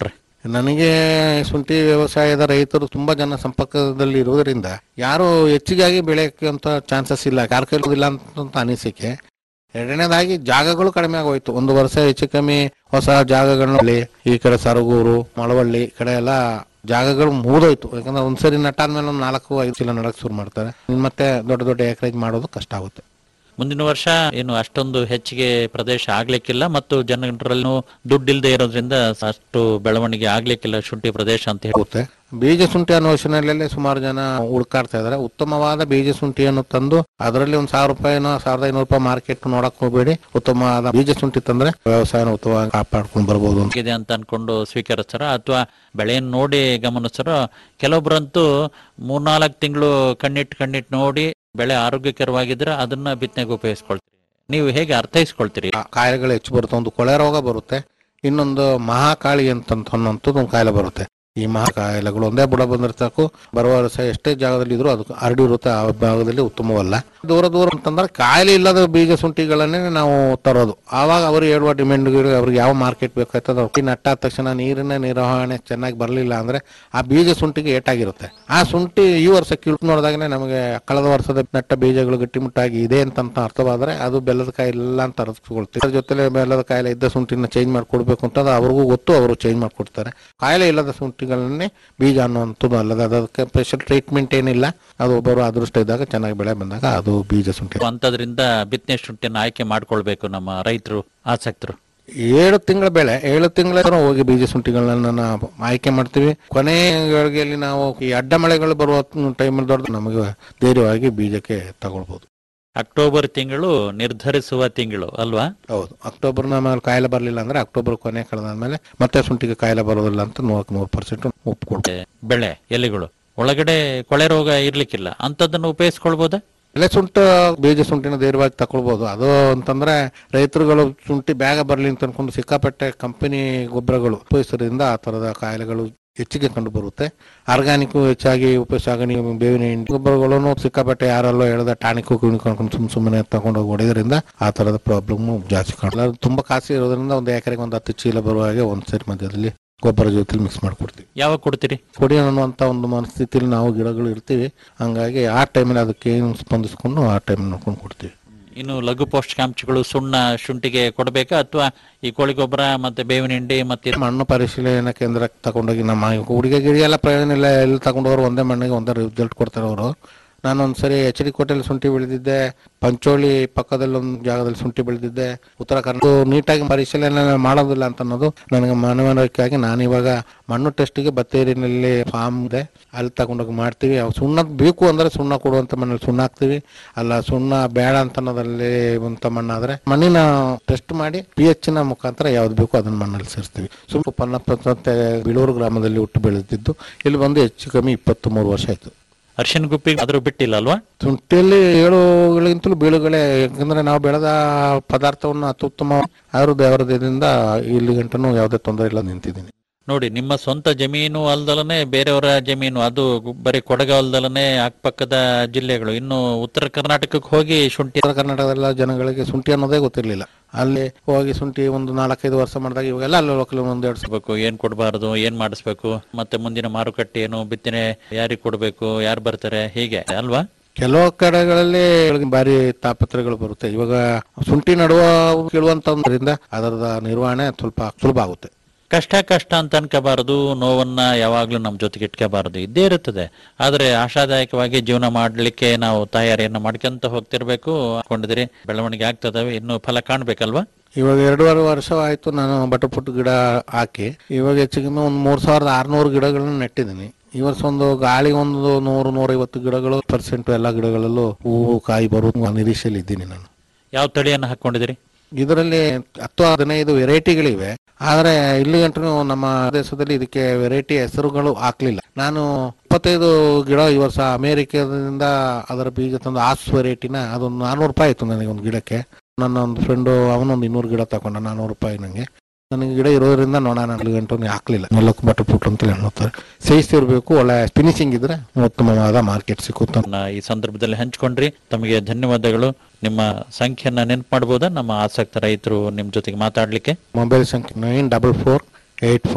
ನನಗೆ ಶುಂಠಿ ವ್ಯವಸಾಯದ ರೈತರು ತುಂಬಾ ಜನ ಸಂಪರ್ಕದಲ್ಲಿ ಇರುವುದರಿಂದ ಯಾರು ಹೆಚ್ಚಿಗಾಗಿ ಬೆಳೆಯಕ್ಕಂತ ಚಾನ್ಸಸ್ ಇಲ್ಲ ಯಾರ ಕೈಲಿಲ್ಲ ಅಂತ ಅನಿಸಿಕೆ ಎರಡನೇದಾಗಿ ಜಾಗಗಳು ಕಡಿಮೆ ಆಗೋಯ್ತು ಒಂದು ವರ್ಷ ಹೆಚ್ಚು ಕಮ್ಮಿ ಹೊಸ ಜಾಗಗಳಲ್ಲಿ ಈ ಕಡೆ ಸರಗೂರು ಮಳವಳ್ಳಿ ಈ ಕಡೆ ಎಲ್ಲ ಜಾಗಗಳು ಮುಗಿದೋಯ್ತು ಯಾಕಂದ್ರೆ ಒಂದ್ಸರಿ ನಟ್ಟಾದ್ಮೇಲೆ ಒಂದು ನಾಲ್ಕು ಐದು ಚೀಲ ನಡಕ್ ಶುರು ಮಾಡ್ತಾರೆ ಇನ್ ಮತ್ತೆ ದೊಡ್ಡ ದೊಡ್ಡ ಎಕರೇಜ್ ಮಾಡೋದು ಕಷ್ಟ ಆಗುತ್ತೆ ಮುಂದಿನ ವರ್ಷ ಏನು ಅಷ್ಟೊಂದು ಹೆಚ್ಚಿಗೆ ಪ್ರದೇಶ ಆಗ್ಲಿಕ್ಕಿಲ್ಲ ಮತ್ತು ಜನರಲ್ಲೂ ದುಡ್ಡಿಲ್ದೇ ಇರೋದ್ರಿಂದ ಅಷ್ಟು ಬೆಳವಣಿಗೆ ಆಗ್ಲಿಕ್ಕಿಲ್ಲ ಶುಂಠಿ ಪ್ರದೇಶ ಅಂತ ಹೇಳಿ ಹೋಗುತ್ತೆ ಬೀಜ ಶುಂಠಿ ಅನ್ನೋ ಯೋಚನೆಯಲ್ಲೇ ಸುಮಾರು ಜನ ಹುಡುಕಾಡ್ತಾ ಇದಾರೆ ಉತ್ತಮವಾದ ಬೀಜ ಶುಂಠಿಯನ್ನು ತಂದು ಅದರಲ್ಲಿ ಒಂದ್ ಸಾವಿರ ರೂಪಾಯಿನೋ ಸಾವಿರದ ಐನೂರು ರೂಪಾಯಿ ಮಾರ್ಕೆಟ್ ನೋಡಕ್ ಹೋಗ್ಬೇಡಿ ಉತ್ತಮವಾದ ಬೀಜ ಶುಂಠಿ ತಂದ್ರೆ ವ್ಯವಸಾಯನ ಉತ್ತಮವಾಗಿ ಕಾಪಾಡ್ಕೊಂಡು ಬರ್ಬೋದು ಅಂತ ಇದೆ ಅಂತ ಅನ್ಕೊಂಡು ಸ್ವೀಕರಿಸ್ತಾರ ಅಥವಾ ಬೆಳೆಯನ್ನು ನೋಡಿ ಗಮನಿಸ್ತಾರೋ ಕೆಲವೊಬ್ರಂತೂ ಮೂರ್ನಾಲ್ಕು ತಿಂಗಳು ಕಣ್ಣಿಟ್ಟು ಕಣ್ಣಿಟ್ಟು ನೋಡಿ ಬೆಳೆ ಆರೋಗ್ಯಕರವಾಗಿದ್ರೆ ಅದನ್ನ ಬಿತ್ತನೆಗೆ ಉಪಯೋಗಿಸ್ಕೊಳ್ತೀರಿ ನೀವು ಹೇಗೆ ಅರ್ಥೈಸ್ಕೊಳ್ತೀರಿ ಆ ಕಾಯಿಲೆಗಳು ಹೆಚ್ಚು ಬರುತ್ತೆ ಒಂದು ಕೊಳೆ ರೋಗ ಬರುತ್ತೆ ಇನ್ನೊಂದು ಮಹಾಕಾಳಿ ಅಂತ ಅನ್ನೋಂಥದ್ದು ಒಂದು ಕಾಯಿಲೆ ಬರುತ್ತೆ ಈ ಮಹಾ ಕಾಯಿಲೆಗಳು ಒಂದೇ ಬುಡ ಬಂದ್ರೆ ಸಾಕು ಬರುವ ವರ್ಷ ಎಷ್ಟೇ ಜಾಗದಲ್ಲಿ ಇದ್ರು ಅದು ಹರಡಿರುತ್ತೆ ಆ ಭಾಗದಲ್ಲಿ ಉತ್ತಮವಲ್ಲ ದೂರ ದೂರ ಅಂತಂದ್ರೆ ಕಾಯಿಲೆ ಇಲ್ಲದ ಬೀಜ ಶುಂಠಿಗಳನ್ನೇ ನಾವು ತರೋದು ಆವಾಗ ಅವರು ಹೇಳುವ ಡಿಮ್ಯಾಂಡ್ ಅವ್ರಿಗೆ ಯಾವ ಮಾರ್ಕೆಟ್ ಬೇಕಾಗ್ತದೆ ಅವ್ರಿಗೆ ನಟ್ಟಾದ ತಕ್ಷಣ ನೀರಿನ ನಿರ್ವಹಣೆ ಚೆನ್ನಾಗಿ ಬರಲಿಲ್ಲ ಅಂದ್ರೆ ಆ ಬೀಜ ಶುಂಠಿಗೆ ಏಟಾಗಿರುತ್ತೆ ಆ ಶುಂಠಿ ಈ ವರ್ಷ ಕಿಳುಕು ನೋಡಿದಾಗನೇ ನಮಗೆ ಕಳೆದ ವರ್ಷದ ನಟ್ಟ ಬೀಜಗಳು ಗಟ್ಟಿಮುಟ್ಟಾಗಿ ಇದೆ ಅಂತ ಅರ್ಥವಾದ್ರೆ ಅದು ಬೆಲ್ಲದ ಕಾಯಿಲೆ ಇಲ್ಲ ಅಂತ ಅರ್ಥಕೊಳ್ತೀವಿ ಅದ್ರ ಜೊತೆಲೆ ಬೆಲ್ಲದ ಕಾಯಿಲೆ ಇದ್ದ ಶುಂಠಿನ ಚೇಂಜ್ ಮಾಡ್ಕೊಡ್ಬೇಕು ಅಂತ ಅವ್ರಿಗೂ ಗೊತ್ತು ಅವರು ಚೇಂಜ್ ಮಾಡ್ಕೊಡ್ತಾರೆ ಕಾಯಿಲೆ ಇಲ್ಲದ ಶುಂಠಿಗಳನ್ನೇ ಬೀಜ ಅನ್ನುವಂಥದ್ದು ಅಲ್ಲದೆ ಅದಕ್ಕೆ ಸ್ಪೆಷಲ್ ಟ್ರೀಟ್ಮೆಂಟ್ ಏನಿಲ್ಲ ಅದು ಒಬ್ಬರು ಅದೃಷ್ಟ ಇದ್ದಾಗ ಚೆನ್ನಾಗಿ ಬೆಳೆ ಬಂದಾಗ ಅದು ಬೀಜ ಶುಂಠಿ ಅಂತದ್ರಿಂದ ಬಿತ್ತನೆ ಶುಂಠಿಯನ್ನು ಆಯ್ಕೆ ಮಾಡ್ಕೊಳ್ಬೇಕು ನಮ್ಮ ರೈತರು ಆಸಕ್ತರು ಏಳು ತಿಂಗಳ ಬೆಳೆ ಏಳು ತಿಂಗಳ ಹೋಗಿ ಬೀಜ ಶುಂಠಿಗಳನ್ನ ನಾವು ಆಯ್ಕೆ ಮಾಡ್ತೀವಿ ಕೊನೆ ಗಳಿಗೆಯಲ್ಲಿ ನಾವು ಈ ಅಡ್ಡ ಮಳೆಗಳು ಬರುವ ಟೈಮಲ್ಲಿ ದೊಡ್ಡ ನಮಗೆ ಧೈರ್ಯವಾಗಿ ಬೀಜಕ್ಕೆ ತಗೊಳ್ಬಹುದು ಅಕ್ಟೋಬರ್ ತಿಂಗಳು ನಿರ್ಧರಿಸುವ ತಿಂಗಳು ಅಲ್ವಾ ಹೌದು ಅಕ್ಟೋಬರ್ ಮೇಲೆ ಕಾಯಿಲೆ ಬರಲಿಲ್ಲ ಅಂದ್ರೆ ಅಕ್ಟೋಬರ್ ಕೊನೆ ಕಳೆದಾದ್ಮೇಲೆ ಮತ್ತೆ ಶುಂಠಿಗೆ ಕಾಯಿಲೆ ಬರೋದಿಲ್ಲ ಅಂತ ನೂರಕ್ಕೆ ನೂರು ಪರ್ಸೆಂಟ್ ಒಪ್ಕೊಳ್ತೀವಿ ಬೆಳೆ ಎಲೆಗಳು ಒಳಗಡೆ ಕೊಳೆ ರೋಗ ಇರ್ಲಿಕ್ಕಿಲ್ಲ ಅಂತದನ್ನು ಉಪಯೋಗಿಸ್ಕೊಳ್ಬೋದಾ ಎಲೆ ಶುಂಠ ಬೀಜ ಶುಂಠಿನ ಧೈರ್ಯವಾಗಿ ತಗೊಳ್ಬಹುದು ಅದು ಅಂತಂದ್ರೆ ರೈತರುಗಳು ಶುಂಠಿ ಬೇಗ ಬರ್ಲಿ ಅಂತ ಅನ್ಕೊಂಡು ಸಿಕ್ಕಾಪಟ್ಟೆ ಕಂಪನಿ ಗೊಬ್ಬರಗಳು ಉಪಯೋಗಿಸೋದ್ರಿಂದ ಆ ತರದ ಕಾಯಿಲೆಗಳು ಹೆಚ್ಚಿಗೆ ಕಂಡು ಬರುತ್ತೆ ಆರ್ಗಾನಿಕ್ ಹೆಚ್ಚಾಗಿ ಉಪಯೋಗಿಸ ಸಗಣಿ ಬೇವಿನ ಹಿಂಡಿ ಗೊಬ್ಬರಗಳನ್ನು ಸಿಕ್ಕಾಪಟ್ಟೆ ಯಾರಲ್ಲೋ ಹೇಳ್ದ ಟಾನಿಕ್ ಕುಣಿಕೊಂಡು ಸುಮ್ ಸುಮ್ಮನೆ ತಗೊಂಡೋಗಿ ಹೊಡೆಯೋದ್ರಿಂದ ಆ ತರದ ಪ್ರಾಬ್ಲಮ್ ಜಾಸ್ತಿ ಕಾಣಲ್ಲ ಅದು ತುಂಬಾ ಕಾಸು ಇರೋದ್ರಿಂದ ಒಂದು ಎಕರೆಗೆ ಒಂದು ಹತ್ತು ಚೀಲ ಬರುವ ಹಾಗೆ ಒಂದ್ ಸರಿ ಮಧ್ಯದಲ್ಲಿ ಗೊಬ್ಬರ ಜೊತೆಲಿ ಮಿಕ್ಸ್ ಮಾಡ್ಕೊಡ್ತೀವಿ ಯಾವಾಗ ಕೊಡ್ತೀರಿ ಕೊಡಿ ಅನ್ನುವಂತ ಒಂದು ಮನಸ್ಥಿತಿಯಲ್ಲಿ ನಾವು ಗಿಡಗಳು ಇರ್ತೀವಿ ಹಂಗಾಗಿ ಆ ಟೈಮಲ್ಲಿ ಅದಕ್ಕೆ ಏನು ಸ್ಪಂದಿಸ್ಕೊಂಡು ಆ ಟೈಮ್ ನೋಡ್ಕೊಂಡು ಕೊಡ್ತೀವಿ ಇನ್ನು ಲಘು ಪೌಷ್ಟಿಕಾಂಶಗಳು ಸುಣ್ಣ ಶುಂಠಿಗೆ ಕೊಡಬೇಕಾ ಅಥವಾ ಈ ಕೋಳಿ ಗೊಬ್ಬರ ಮತ್ತೆ ಬೇವಿನ ಹಿಂಡಿ ಮತ್ತೆ ಮಣ್ಣು ಪರಿಶೀಲನಾ ಕೇಂದ್ರಕ್ಕೆ ತಗೊಂಡೋಗಿ ನಮ್ಮ ಹುಡುಗ ಗಿಡಿ ಎಲ್ಲ ಪ್ರಯೋಜನ ಇಲ್ಲ ಎಲ್ಲಿ ತಗೊಂಡೋರು ಒಂದೇ ಮಣ್ಣಿಗೆ ಒಂದೇ ರಿಸಲ್ಟ್ ಕೊಡ್ತಾರೆ ಅವರು ನಾನು ಒಂದ್ಸರಿ ಎಚ್ ಡಿ ಕೋಟೆಯಲ್ಲಿ ಶುಂಠಿ ಬೆಳೆದಿದ್ದೆ ಪಂಚೋಳಿ ಪಕ್ಕದಲ್ಲಿ ಒಂದು ಜಾಗದಲ್ಲಿ ಶುಂಠಿ ಬೆಳೆದಿದ್ದೆ ಉತ್ತರ ಕನ್ನಡ ನೀಟಾಗಿ ಪರಿಶೀಲನೆ ಮಾಡೋದಿಲ್ಲ ಅಂತ ಅನ್ನೋದು ನನಗೆ ಮನವರಿಕೆಯಾಗಿ ನಾನು ಇವಾಗ ಮಣ್ಣು ಟೆಸ್ಟಿಗೆ ಬತ್ತೇರಿನಲ್ಲಿ ಫಾರ್ಮ್ ಇದೆ ಅಲ್ಲಿ ತಗೊಂಡೋಗಿ ಮಾಡ್ತೀವಿ ಅವು ಸುಣ್ಣ ಬೇಕು ಅಂದ್ರೆ ಸುಣ್ಣ ಕೊಡುವಂತ ಮಣ್ಣಲ್ಲಿ ಸುಣ್ಣ ಹಾಕ್ತೀವಿ ಅಲ್ಲ ಸುಣ್ಣ ಬೇಡ ಅಂತ ಅನ್ನೋದ್ರಲ್ಲಿ ಅಂತ ಮಣ್ಣಾದ್ರೆ ಮಣ್ಣಿನ ಟೆಸ್ಟ್ ಮಾಡಿ ಪಿ ಎಚ್ ನ ಮುಖಾಂತರ ಯಾವ್ದು ಬೇಕು ಅದನ್ನ ಮಣ್ಣಲ್ಲಿ ಸೇರಿಸ್ತೀವಿ ಸುಮ್ಮನೆ ಪನ್ನಪ್ಪ ಮತ್ತೆ ಬೀಳೂರು ಗ್ರಾಮದಲ್ಲಿ ಹುಟ್ಟು ಬೆಳೆದಿದ್ದು ಇಲ್ಲಿ ಬಂದು ಹೆಚ್ಚು ಕಮ್ಮಿ ಇಪ್ಪತ್ತು ಮೂರು ವರ್ಷ ಆಯ್ತು ಅರ್ಶಿನ ಗುಪ್ಪಿ ಆದ್ರೂ ಬಿಟ್ಟಿಲ್ಲ ಅಲ್ವಾ ಶುಂಠಿಯಲ್ಲಿ ಏಳುಗಳಿಗಿಂತಲೂ ಬೀಳುಗಳೇ ಯಾಕಂದ್ರೆ ನಾವು ಬೆಳೆದ ಪದಾರ್ಥವನ್ನು ಅತ್ಯುತ್ತಮ ಆದ್ರೂ ದೇವರದಿಂದ ಇಲ್ಲಿ ಗಂಟನೂ ಯಾವುದೇ ತೊಂದರೆ ಇಲ್ಲ ನಿಂತಿದ್ದೀನಿ ನೋಡಿ ನಿಮ್ಮ ಸ್ವಂತ ಜಮೀನು ಅಲ್ದಲನೆ ಬೇರೆಯವರ ಜಮೀನು ಅದು ಬರೀ ಕೊಡಗ ಅಲ್ದಲನೆ ಅಕ್ಕಪಕ್ಕದ ಜಿಲ್ಲೆಗಳು ಇನ್ನು ಉತ್ತರ ಕರ್ನಾಟಕಕ್ಕೆ ಹೋಗಿ ಶುಂಠಿ ಉತ್ತರ ಕರ್ನಾಟಕದಲ್ಲ ಜನಗಳಿಗೆ ಶುಂಠಿ ಅನ್ನೋದೇ ಗೊತ್ತಿರಲಿಲ್ಲ ಅಲ್ಲಿ ಹೋಗಿ ಶುಂಠಿ ಒಂದು ನಾಲ್ಕೈದು ವರ್ಷ ಮಾಡಿದಾಗ ಇವಾಗೆಲ್ಲ ಅಲ್ಲಿ ಲೋಕಲ್ ಒಂದು ಎರಡು ಬೇಕು ಏನ್ ಕೊಡಬಾರದು ಏನ್ ಮಾಡಿಸ್ಬೇಕು ಮತ್ತೆ ಮುಂದಿನ ಮಾರುಕಟ್ಟೆ ಏನು ಬಿತ್ತನೆ ಯಾರಿಗೆ ಕೊಡಬೇಕು ಯಾರು ಬರ್ತಾರೆ ಹೀಗೆ ಅಲ್ವಾ ಕೆಲವು ಕಡೆಗಳಲ್ಲಿ ಭಾರಿ ತಾಪತ್ರಗಳು ಬರುತ್ತೆ ಇವಾಗ ಶುಂಠಿ ನಡುವ ಕೇಳುವಂತದ್ರಿಂದ ಅದರದ ನಿರ್ವಹಣೆ ಸ್ವಲ್ಪ ಸುಲಭ ಆಗುತ್ತೆ ಕಷ್ಟ ಕಷ್ಟ ಅಂತ ಅನ್ಕೋಬಾರದು ನೋವನ್ನ ಯಾವಾಗ್ಲೂ ನಮ್ಮ ಜೊತೆಗೆ ಇಟ್ಕೋಬಾರದು ಇದ್ದೇ ಇರುತ್ತದೆ ಆದ್ರೆ ಆಶಾದಾಯಕವಾಗಿ ಜೀವನ ಮಾಡ್ಲಿಕ್ಕೆ ನಾವು ತಯಾರಿಯನ್ನ ಮಾಡ್ಕೊಂತ ಹೋಗ್ತಿರ್ಬೇಕು ಅನ್ಕೊಂಡಿದ್ರಿ ಬೆಳವಣಿಗೆ ಆಗ್ತದವೆ ಇನ್ನು ಫಲ ಕಾಣ್ಬೇಕಲ್ವಾ ಇವಾಗ ಎರಡೂವರೆ ವರ್ಷ ಆಯ್ತು ನಾನು ಬಟರ್ಫುಟ್ ಗಿಡ ಹಾಕಿ ಇವಾಗ ಹೆಚ್ಚು ಕಮ್ಮಿ ಒಂದು ಮೂರ್ ಸಾವಿರದ ಆರ್ನೂರು ಗಿಡಗಳನ್ನ ನೆಟ್ಟಿದ್ದೀನಿ ಈ ವರ್ಷ ಒಂದು ಗಾಳಿ ಒಂದು ನೂರು ನೂರೈವತ್ತು ಗಿಡಗಳು ಪರ್ಸೆಂಟ್ ಎಲ್ಲ ಗಿಡಗಳಲ್ಲೂ ಹೂವು ಕಾಯಿ ಬರುವ ನಿರೀಕ್ಷೆಯಲ್ಲಿ ಇದ್ದೀನಿ ನಾನು ಯಾವ ತಳಿಯನ್ನ ಹಾಕೊಂಡಿದಿರಿ ಇದರಲ್ಲಿ ಹತ್ತು ಹದಿನೈದು ವೆರೈಟಿಗಳಿವೆ ಆದ್ರೆ ಇಲ್ಲಿ ಗಂಟು ನಮ್ಮ ದೇಶದಲ್ಲಿ ಇದಕ್ಕೆ ವೆರೈಟಿ ಹೆಸರುಗಳು ಹಾಕ್ಲಿಲ್ಲ ನಾನು ಇಪ್ಪತ್ತೈದು ಗಿಡ ಈ ವರ್ಷ ಅಮೆರಿಕದಿಂದ ಅದರ ಬೀಜ ತಂದು ಆಸ್ ವೆರೈಟಿನ ಅದೊಂದು ನಾನೂರು ರೂಪಾಯಿ ಆಯ್ತು ನನಗೆ ಒಂದು ಗಿಡಕ್ಕೆ ನನ್ನ ಒಂದು ಫ್ರೆಂಡು ಅವನೊಂದು ಇನ್ನೂರು ಗಿಡ ತಗೊಂಡ ನಾನೂರು ರೂಪಾಯಿ ನನಗೆ ನನಗೆ ಗಿಡ ಇರೋದ್ರಿಂದ ನೋಡೋಣ ಅಲ್ಲಿ ಗಂಟು ಹಾಕ್ಲಿಲ್ಲ ನಾಲ್ಕು ಬಟರ್ ಫ್ರೂಟ್ ಅಂತ ಹೇಳ್ತಾರೆ ಸೈಜ್ ಇರಬೇಕು ಒಳ್ಳೆ ಫಿನಿಶಿಂಗ್ ಇದ್ರೆ ಉತ್ತಮವಾದ ಮಾರ್ಕೆಟ್ ಸಿಕ್ಕುತ್ತೆ ಅದನ್ನ ಈ ಸಂದರ್ಭದಲ್ಲಿ ಹಂಚ್ಕೊಂಡ್ರಿ ತಮಗೆ ಧನ್ಯವಾದಗಳು ನಿಮ್ಮ ಸಂಖ್ಯೆಯನ್ನ ನೆನ್ಪು ಮಾಡ್ಬೋದಾ ನಮ್ಮ ಆಸಕ್ತ ರೈತರು ನಿಮ್ ಜೊತೆಗೆ ಮಾತಾಡ್ಲಿಕ್ಕೆ ಮೊಬೈಲ್ ಸಂಖ್ಯೆ nine double four eight four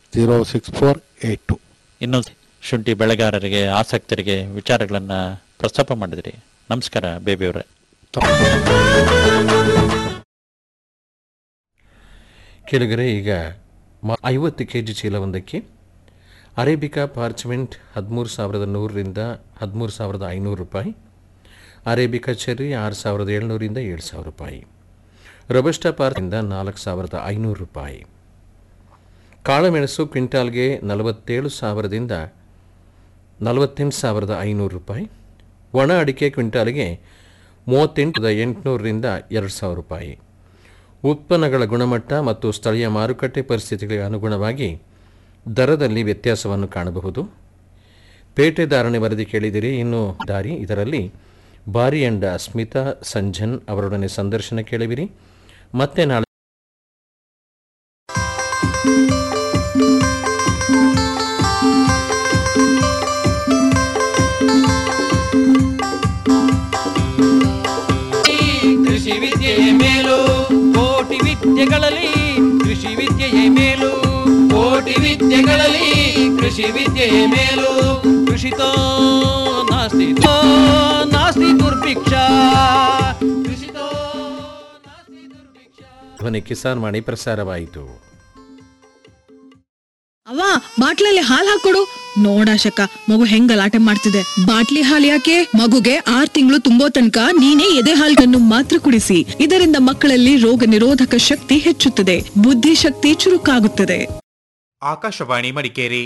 zero six four eight two ಇನ್ನು ಶುಂಠಿ ಬೆಳೆಗಾರರಿಗೆ ಆಸಕ್ತರಿಗೆ ವಿಚಾರಗಳನ್ನ ಪ್ರಸ್ತಾಪ ಮಾಡಿದ್ರಿ ನಮಸ್ಕಾರ ಬೇಬಿಯವರೇ ಕೆಳಗರೆ ಈಗ ಮ- ಐವತ್ತು ಕೆ ಜಿ ಚೀಲವೊಂದಕ್ಕೆ ಅರೇಬಿಕಾ ಪಾರ್ಚ್ಮೆಂಟ್ ಹದಿಮೂರು ಸಾವಿರದ ನೂರರಿಂದ ಹದಿಮೂರು ಸಾವಿರದ ಐನೂರು ರೂಪಾಯಿ ಅರೇಬಿಕಾ ಚೆರ್ರಿ ಆರು ಸಾವಿರದ ಏಳ್ನೂರಿಂದ ಏಳು ಸಾವಿರ ರೂಪಾಯಿ ರೊಬಸ್ಟಾ ಪಾರ್ಚಿಂದ ನಾಲ್ಕು ಸಾವಿರದ ಐನೂರು ರೂಪಾಯಿ ಕಾಳುಮೆಣಸು ಕ್ವಿಂಟಾಲ್ಗೆ ನಲವತ್ತೇಳು ಸಾವಿರದಿಂದ ನಲವತ್ತೆಂಟು ಸಾವಿರದ ಐನೂರು ರೂಪಾಯಿ ಒಣ ಅಡಿಕೆ ಕ್ವಿಂಟಾಲ್ಗೆ ಮೂವತ್ತೆಂಟು ಎಂಟುನೂರರಿಂದ ಎರಡು ಸಾವಿರ ರೂಪಾಯಿ ಉತ್ಪನ್ನಗಳ ಗುಣಮಟ್ಟ ಮತ್ತು ಸ್ಥಳೀಯ ಮಾರುಕಟ್ಟೆ ಪರಿಸ್ಥಿತಿಗಳಿಗೆ ಅನುಗುಣವಾಗಿ ದರದಲ್ಲಿ ವ್ಯತ್ಯಾಸವನ್ನು ಕಾಣಬಹುದು ಪೇಟೆ ಧಾರಣೆ ವರದಿ ಕೇಳಿದಿರಿ ಇನ್ನು ದಾರಿ ಇದರಲ್ಲಿ ಬಾರಿಯಂಡ ಸ್ಮಿತಾ ಸಂಜನ್ ಅವರೊಡನೆ ಸಂದರ್ಶನ ಕೇಳಿವಿರಿ ಮತ್ತೆ ನಾಳೆ ಕೃಷಿ ವಿದ್ಯೆಯೇ ಮೇಲು ಕೋಟಿ ವಿದ್ಯೆಗಳಲ್ಲಿ ಕೃಷಿ ವಿದ್ಯೆಯೇ ಮೇಲು ಕೋಟಿ ವಿದ್ಯೆಗಳಲ್ಲಿ ಕೃಷಿ ವಿದ್ಯೆಯೇ ಮೇಲು ಕೃಷಿತೋ ನಾಸ್ತಿ ತೋ ನಾಸ್ತಿ ದುರ್ಭಿಕ್ಷ ಕೃಷಿತೋ ನಾಸ್ತಿ ದುರ್ಭಿಕ್ಷ ಧ್ವನಿ ಕಿಸಾನ್ ವಾಣಿ ಪ್ರಸಾರವಾಯಿತು ಅವ್ವ ಬಾಟ್ಲಲ್ಲಿ ಹಾಲ್ ಹಾಕೊಡು ನೋಡಾಶಕ ಮಗು ಹೆಂಗ್ ಗಲಾಟೆ ಮಾಡ್ತಿದೆ ಬಾಟ್ಲಿ ಹಾಲ್ ಯಾಕೆ ಮಗುಗೆ ಆರ್ ತಿಂಗಳು ತುಂಬೋ ತನಕ ನೀನೇ ಎದೆ ಹಾಲನ್ನು ಮಾತ್ರ ಕುಡಿಸಿ ಇದರಿಂದ ಮಕ್ಕಳಲ್ಲಿ ರೋಗ ನಿರೋಧಕ ಶಕ್ತಿ ಹೆಚ್ಚುತ್ತದೆ ಬುದ್ಧಿಶಕ್ತಿ ಚುರುಕಾಗುತ್ತದೆ ಆಕಾಶವಾಣಿ ಮಡಿಕೇರಿ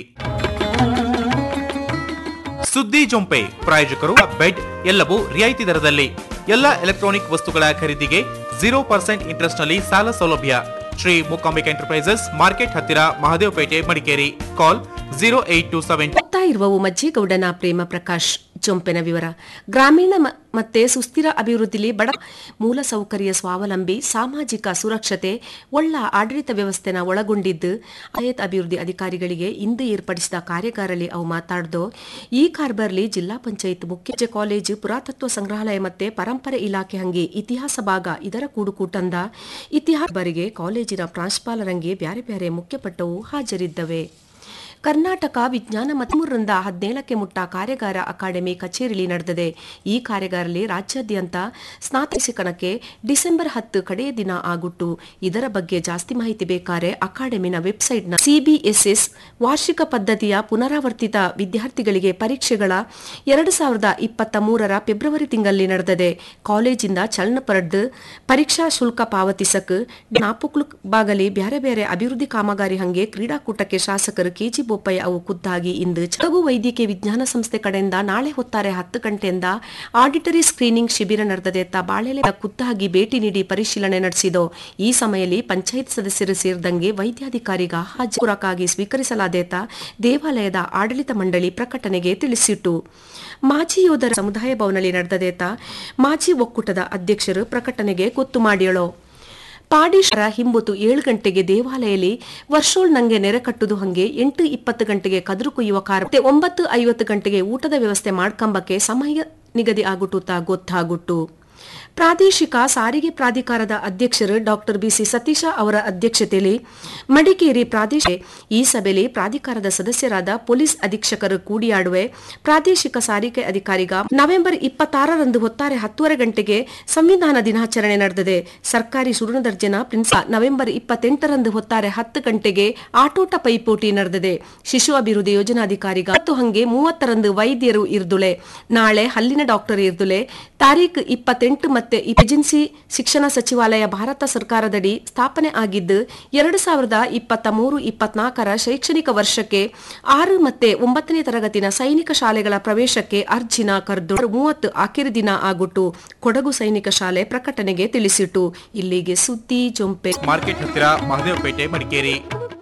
ಸುದ್ದಿ ಜೊಂಪೆ ಪ್ರಾಯೋಜಕರು ಬೆಡ್ ಎಲ್ಲವೂ ರಿಯಾಯಿತಿ ದರದಲ್ಲಿ ಎಲ್ಲ ಎಲೆಕ್ಟ್ರಾನಿಕ್ ವಸ್ತುಗಳ ಖರೀದಿಗೆ ಜೀರೋ ಪರ್ಸೆಂಟ್ ಇಂಟ್ರೆಸ್ಟ್ ನಲ್ಲಿ ಸಾಲ ಸೌಲಭ್ಯ ಶ್ರೀ ಮೂಕಾಂಬಿಕ್ ಎಂಟರ್ಪ್ರೈಸಸ್ ಮಾರ್ಕೆಟ್ ಹತ್ತಿರ Mahadevapete Madikeri call zero eight two seven ಓದ್ತಾ ಇರುವವು ಮಜ್ಜಿಗೌಡನ ಪ್ರೇಮ ಪ್ರಕಾಶ್ ಚೊಂಪೆನ ವಿವರ ಗ್ರಾಮೀಣ ಮ- ಮತ್ತೆ ಸುಸ್ಥಿರ ಅಭಿವೃದ್ಧಿಲಿ ಬಡ ಮೂಲಸೌಕರ್ಯ ಸ್ವಾವಲಂಬಿ ಸಾಮಾಜಿಕ ಸುರಕ್ಷತೆ ಒಳ್ಳ ಆಡಳಿತ ವ್ಯವಸ್ಥೆನ ಒಳಗೊಂಡಿದ್ದು ಆಯತ್ ಅಭಿವೃದ್ಧಿ ಅಧಿಕಾರಿಗಳಿಗೆ ಇಂದು ಏರ್ಪಡಿಸಿದ ಕಾರ್ಯಾಗಾರಲ್ಲಿ ಅವು ಮಾತಾಡ್ದೋ ಈ ಕಾರ್ಬರ್ಲಿ ಜಿಲ್ಲಾ ಪಂಚಾಯತ್ ಮುಖ್ಯ ಕಾಲೇಜು ಪುರಾತತ್ವ ಸಂಗ್ರಹಾಲಯ ಮತ್ತೆ ಪರಂಪರೆ ಇಲಾಖೆ ಹಂಗೆ ಇತಿಹಾಸ ಭಾಗ ಇದರ ಕೂಡುಕೂಟಂದ ಇತಿಹಾಸ ಬರಿಗೆ ಕಾಲೇಜಿನ ಪ್ರಾಂಶುಪಾಲರಂಗೆ ಬ್ಯಾರೆ ಬ್ಯಾರೆ ಮುಖ್ಯಪಟ್ಟವು ಹಾಜರಿದ್ದವೆ ಕರ್ನಾಟಕ ವಿಜ್ಞಾನ ಮತ್ತು ಮೂರರಿಂದ ಹದಿನೇಳಕ್ಕೆ ಮುಟ್ಟ ಕಾರ್ಯಾಗಾರ ಅಕಾಡೆಮಿ ಕಚೇರಿಯಲ್ಲಿ ನಡೆದಿದೆ ಈ ಕಾರ್ಯಾಗಾರದಲ್ಲಿ ರಾಜ್ಯಾದ್ಯಂತ ಸ್ನಾತಕ ಶಿಕ್ಷಣಕ್ಕೆ ಡಿಸೆಂಬರ್ ಹತ್ತು ಕಡೆಯ ದಿನ ಆಗುಟ್ಟು ಇದರ ಬಗ್ಗೆ ಜಾಸ್ತಿ ಮಾಹಿತಿ ಬೇಕಾರೆ ಅಕಾಡೆಮಿನ ವೆಬ್ಸೈಟ್ನ ಸಿಬಿಎಸ್ಎಸ್ ವಾರ್ಷಿಕ ಪದ್ಧತಿಯ ಪುನರಾವರ್ತಿತ ವಿದ್ಯಾರ್ಥಿಗಳಿಗೆ ಪರೀಕ್ಷೆಗಳ ಎರಡು ಸಾವಿರದ ಇಪ್ಪತ್ತ ಮೂರರ ಫೆಬ್ರವರಿ ತಿಂಗಳಲ್ಲಿ ನಡೆದಿದೆ ಕಾಲೇಜಿಂದ ಚಲನ ಪರಡ್ದು ಪರೀಕ್ಷಾ ಶುಲ್ಕ ಪಾವತಿಸಕ್ ನಾಪುಕ್ಲು ಬಾಗಲಿ ಬ್ಯಾರೆ ಬ್ಯಾರೆ ಅಭಿವೃದ್ಧಿ ಕಾಮಗಾರಿ ಹಂಗೆ ಕ್ರೀಡಾಕೂಟಕ್ಕೆ ಶಾಸಕರು ಕೆಜಿ ಬೋಪಯ್ಯ ಅವು ಖುದ್ದಾಗಿ ಇಂದು ಚಲಗು ವೈದ್ಯಕೀಯ ವಿಜ್ಞಾನ ಸಂಸ್ಥೆ ಕಡೆಯಿಂದ ನಾಳೆ ಹೊತ್ತಾರೆ ಹತ್ತು ಗಂಟೆಯಿಂದ ಆಡಿಟರಿ ಸ್ಕ್ರೀನಿಂಗ್ ಶಿಬಿರ ನಡೆದದೆ ತ ಬಾಳೆಲೆ ಖುದ್ದಾಗಿ ಭೇಟಿ ನೀಡಿ ಪರಿಶೀಲನೆ ನಡೆಸಿದೋ ಈ ಸಮಯದಲ್ಲಿ ಪಂಚಾಯತ್ ಸದಸ್ಯರು ಸೇರಿದಂಗೆ ವೈದ್ಯಾಧಿಕಾರಿಗ ಹಾಜರಾಗಿ ಸ್ವೀಕರಿಸಲಾದೇತ ದೇವಾಲಯದ ಆಡಳಿತ ಮಂಡಳಿ ಪ್ರಕಟಣೆಗೆ ತಿಳಿಸಿಟ್ಟು ಮಾಜಿ ಯೋಧರ ಸಮುದಾಯ ಭವನದಲ್ಲಿ ನಡೆದದೇತ ಮಾಜಿ ಒಕ್ಕೂಟದ ಅಧ್ಯಕ್ಷರು ಪ್ರಕಟಣೆಗೆ ಗೊತ್ತು ಮಾಡಿಯಳೋ ಪಾಡೀಶ್ವರ ಹಿಂಬುತು ಏಳು ಗಂಟೆಗೆ ದೇವಾಲಯಲ್ಲಿ ವರ್ಷೋಳ್ ನಂಗೆ ನೆರೆ ಕಟ್ಟುದು ಹಂಗೆ ಎಂಟು ಇಪ್ಪತ್ತು ಗಂಟೆಗೆ ಕದುರು ಕುಯ್ಯುವ ಕಾರ ಮತ್ತೆ ಒಂಬತ್ತು ಐವತ್ತು ಗಂಟೆಗೆ ಊಟದ ವ್ಯವಸ್ಥೆ ಮಾಡ್ಕಂಬಕ್ಕೆ ಸಮಯ ನಿಗದಿ ಆಗುಟ್ಟುತ್ತಾ ಗೊತ್ತಾಗುಟ್ಟು ಪ್ರಾದೇಶಿಕ ಸಾರಿಗೆ ಪ್ರಾಧಿಕಾರದ ಅಧ್ಯಕ್ಷರು ಡಾಕ್ಟರ್ ಬಿಸಿ ಸತೀಶ ಅವರ ಅಧ್ಯಕ್ಷತೆಯಲ್ಲಿ ಮಡಿಕೇರಿ ಪ್ರಾದೇಶಿಕ ಈ ಸಭೆಯಲ್ಲಿ ಪ್ರಾಧಿಕಾರದ ಸದಸ್ಯರಾದ ಪೊಲೀಸ್ ಅಧೀಕ್ಷಕರು ಕೂಡಿಯಾಡುವೆ ಪ್ರಾದೇಶಿಕ ಸಾರಿಗೆ ಅಧಿಕಾರಿಗ ನವೆಂಬರ್ ಇಪ್ಪತ್ತಾರರಂದು ಹೊತ್ತಾರೆ ಹತ್ತುವರೆ ಗಂಟೆಗೆ ಸಂವಿಧಾನ ದಿನಾಚರಣೆ ನಡೆದಿದೆ ಸರ್ಕಾರಿ ಸುರುಣ ದರ್ಜನ ಪ್ರಿನ್ಸಿಪಾಲ್ ನವೆಂಬರ್ ಇಪ್ಪತ್ತೆಂಟರಂದು ಹೊತ್ತಾರೆ ಹತ್ತು ಗಂಟೆಗೆ ಆಟೋಟ ಪೈಪೋಟಿ ನಡೆದಿದೆ ಶಿಶು ಅಭಿವೃದ್ಧಿ ಯೋಜನಾಧಿಕಾರಿಗ ಮತ್ತು ಹಂಗೆ ಮೂವತ್ತರಂದು ವೈದ್ಯರು ಇರ್ದುಳೆ ನಾಳೆ ಹಲ್ಲಿನ ಡಾಕ್ಟರ್ ಇರ್ದುಳೆ ತಾರೀಖ್ ಇಪ್ಪತ್ತೆಂಟು ಮತ್ತೆ ಏಜೆನ್ಸಿ ಶಿಕ್ಷಣ ಸಚಿವಾಲಯ ಭಾರತ ಸರ್ಕಾರದಡಿ ಸ್ಥಾಪನೆ ಆಗಿದ್ದು ಎರಡು ಸಾವಿರದ ಇಪ್ಪತ್ತ ಮೂರು ಇಪ್ಪತ್ನಾಲ್ಕರ ಶೈಕ್ಷಣಿಕ ವರ್ಷಕ್ಕೆ ಆರು ಮತ್ತೆ ಒಂಬತ್ತನೇ ತರಗತಿನ ಸೈನಿಕ ಶಾಲೆಗಳ ಪ್ರವೇಶಕ್ಕೆ ಅರ್ಜಿನ ಕರೆದು ಮೂವತ್ತು ಆಖರಿ ದಿನ ಆಗುಟ್ಟು ಕೊಡಗು ಸೈನಿಕ ಶಾಲೆ ಪ್ರಕಟಣೆಗೆ ತಿಳಿಸಿಟ್ಟು ಇಲ್ಲಿಗೆ ಸುದ್ದಿ ಜೊಂಪೆ ಮಾರ್ಕೆಟ್ ಹತ್ತಿರ ಮಹದೇವಪೇಟೆ ಮಡಿಕೇರಿ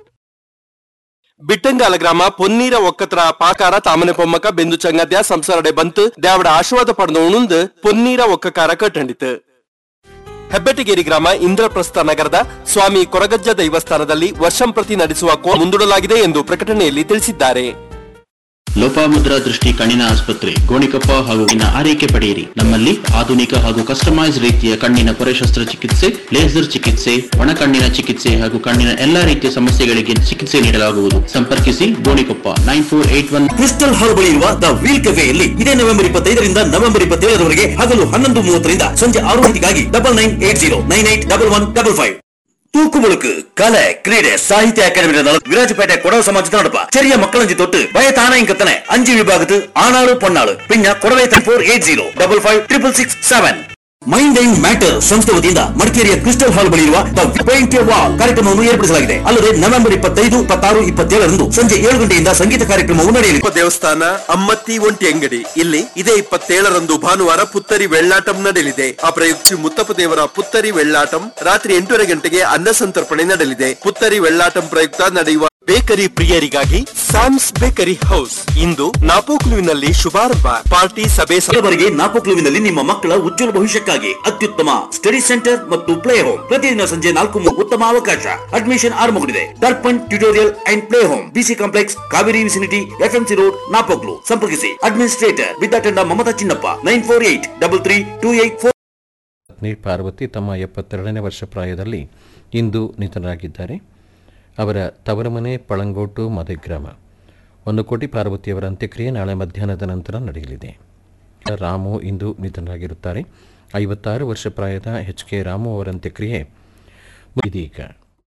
ಬಿಟ್ಟಂಗಾಲ ಗ್ರಾಮ ಪೊನ್ನೀರ ಒಕ್ಕತ್ರ ಪಾಕಾರ ತಾಮನೆ ಪೊಮ್ಮಕ ಬೆಂದು ಚಂಗದ್ಯ ಸಂಸಾರಡೆ ಬಂತು ದ್ಯಾವಡ ಆಶೀರ್ವಾದ ಪಡೆದ ಉಣುಂದು ಪೊನ್ನೀರ ಒಕ್ಕಕಾರ ಕಟ್ಟಂಡಿತು ಹೆಬ್ಬೆಟಗೇರಿ ಗ್ರಾಮ ಇಂದ್ರಪ್ರಸ್ಥ ನಗರದ ಸ್ವಾಮಿ ಕೊರಗಜ್ಜ ದೈವಸ್ಥಾನದಲ್ಲಿ ವರ್ಷಂಪ್ರತಿ ನಡೆಸುವ ಕೋ ಮುಂದೂಡಲಾಗಿದೆ ಎಂದು ಪ್ರಕಟಣೆಯಲ್ಲಿ ತಿಳಿಸಿದ್ದಾರೆ ಲೋಪಾಮುದ್ರಾ ದೃಷ್ಟಿ ಕಣ್ಣಿನ ಆಸ್ಪತ್ರೆ ಗೋಣಿಕೊಪ್ಪ ಹಾಗೂ ಇನ್ನ ಆರೈಕೆ ಪಡೆಯಿರಿ ನಮ್ಮಲ್ಲಿ ಆಧುನಿಕ ಹಾಗೂ ಕಸ್ಟಮೈಸ್ ರೀತಿಯ ಕಣ್ಣಿನ ಪೊರೆ ಶಸ್ತ್ರಚಿಕಿತ್ಸೆ ಲೇಸರ್ ಚಿಕಿತ್ಸೆ ಒಣ ಕಣ್ಣಿನ ಚಿಕಿತ್ಸೆ ಹಾಗೂ ಕಣ್ಣಿನ ಎಲ್ಲಾ ರೀತಿಯ ಸಮಸ್ಯೆಗಳಿಗೆ ಚಿಕಿತ್ಸೆ ನೀಡಲಾಗುವುದು ಸಂಪರ್ಕಿಸಿ Gonikoppa nine four eight one crystal hall ಬಳಿ ಇರುವ ದ ವೀಲ್ ಕೆಫೆಯಲ್ಲಿ ಇದೇ ನವೆಂಬರ್ ಇಪ್ಪತ್ತೈದರಿಂದ ನವೆಂಬರ್ ಇಪ್ಪತ್ತೇಳರವರೆಗೆ ಹಗಲು ಹನ್ನೊಂದು ಮೂವತ್ತರಿಂದ ಸಂಜೆ ಆರು ಗಂಟೆಗಾಗಿ double nine eight zero nine eight double one double five ತೂಕುಮುಳುಕು ಕಲೆ ಕ್ರೀಡೆ ಸಾಹಿತ್ಯ ಅಕಾಡೆಮಿ ವಿರಾಜಪೇಟೆ ಕೊಡವ ಸಮಾಜದ ನಡಪ ചെറിയ മക്കളഞ്ചി തൊട്ട് വയ താനായിക്കത്തനെ അഞ്ച് വിഭാഗത്ത് ആണാള് പൊണ്ണാള് പിന്നെ ಕೊಡವೆ four eight zero double five triple six seven mind and matter ಸಂಸ್ಥೆ ವತಿಯಿಂದ ಮಡಿಕೇರಿಯ ಕ್ರಿಸ್ಟಲ್ ಹಾಲ್ ಬಳಿ ಇರುವ ದ ಪೇಂಟ್ ವಾಲ್ ಕಾರ್ಯಕ್ರಮವನ್ನು ಏರ್ಪಡಿಸಲಾಗಿದೆ ಅಲ್ಲದೆ ನವೆಂಬರ್ ಇಪ್ಪತ್ತೈದು ಇಪ್ಪತ್ತಾರು ಇಪ್ಪತ್ತೇಳರಂದು ಸಂಜೆ ಏಳು ಗಂಟೆಯಿಂದ ಸಂಗೀತ ಕಾರ್ಯಕ್ರಮವು ನಡೆಯಲಿದೆ ದೇವಸ್ಥಾನ ಅಮ್ಮತ್ತಿ ಒಂಟಿ ಅಂಗಡಿ ಇಲ್ಲಿ ಇದೇ ಇಪ್ಪತ್ತೇಳರಂದು ಭಾನುವಾರ ಪುತ್ತರಿ ವೆಳ್ಳಾಟಂ ನಡೆಯಲಿದೆ ಆ ಪ್ರಯುಕ್ತ ಮುತ್ತಪ್ಪ ದೇವರ ಪುತ್ತರಿ ವೆಳ್ಳಾಟಂ ರಾತ್ರಿ ಎಂಟೂವರೆ ಗಂಟೆಗೆ ಅನ್ನ ಸಂತರ್ಪಣೆ ನಡೆಯಲಿದೆ ಪುತ್ತರಿ ವೆಳ್ಳಾಟಂ ಪ್ರಯುಕ್ತ ನಡೆಯುವ ಬೇಕರಿ ಪ್ರಿಯರಿಗಾಗಿ ಸ್ಯಾಮ್ಸ್ ಬೇಕರಿ ಹೌಸ್ ಇಂದು ನಾಪೋಕ್ಲುವಿನಲ್ಲಿ ಶುಭಾರಂಭ ಪಾರ್ಟಿ ಸಭೆ ವರೆಗೆ ನಾಪೋಕ್ಲುವಿನಲ್ಲಿ ನಿಮ್ಮ ಮಕ್ಕಳ ಉಜ್ವಲ ಭವಿಷ್ಯಕ್ಕಾಗಿ ಅತ್ಯುತ್ತಮ ಸ್ಟಡಿ ಸೆಂಟರ್ ಮತ್ತು ಪ್ಲೇ ಹೋಮ್ ಪ್ರತಿದಿನ ಸಂಜೆ ನಾಲ್ಕು ಮು- ಉತ್ತಮ ಅವಕಾಶ ಅಡ್ಮಿಷನ್ ಆರಂಭಗೊಂಡಿದೆ Darpan tutorial and play home BC complex Kaveri vicinity FMC road Napoklu ಸಂಪರ್ಕಿಸಿ ಅಡ್ಮಿನಿಸ್ಟ್ರೇಟರ್ ವಿದ್ಯಾಟಂಡ Mamata Chinnappa nine four eight double three two eight four ಪತ್ನಿ ಪಾರ್ವತಿ ತಮ್ಮ ಎಪ್ಪತ್ತೆರಡನೇ ವರ್ಷ ಪ್ರಾಯದಲ್ಲಿ ಇಂದು ನಿಧನರಾಗಿದ್ದಾರೆ ಅವರ ತವರ ಮನೆ ಪಳಂಗೋಟು ಮದಗ್ರಾಮ ಒಂದು ಕೋಟಿ ಪಾರ್ವತಿಯವರ ಅಂತ್ಯಕ್ರಿಯೆ ನಾಳೆ ಮಧ್ಯಾಹ್ನದ ನಂತರ ನಡೆಯಲಿದೆ ರಾಮು ಇಂದು ನಿಧನರಾಗಿರುತ್ತಾರೆ ಐವತ್ತಾರು ವರ್ಷ ಪ್ರಾಯದ ಎಚ್ ಕೆ ರಾಮು ಅವರ ಅಂತ್ಯಕ್ರಿಯೆ ಇದೀಗ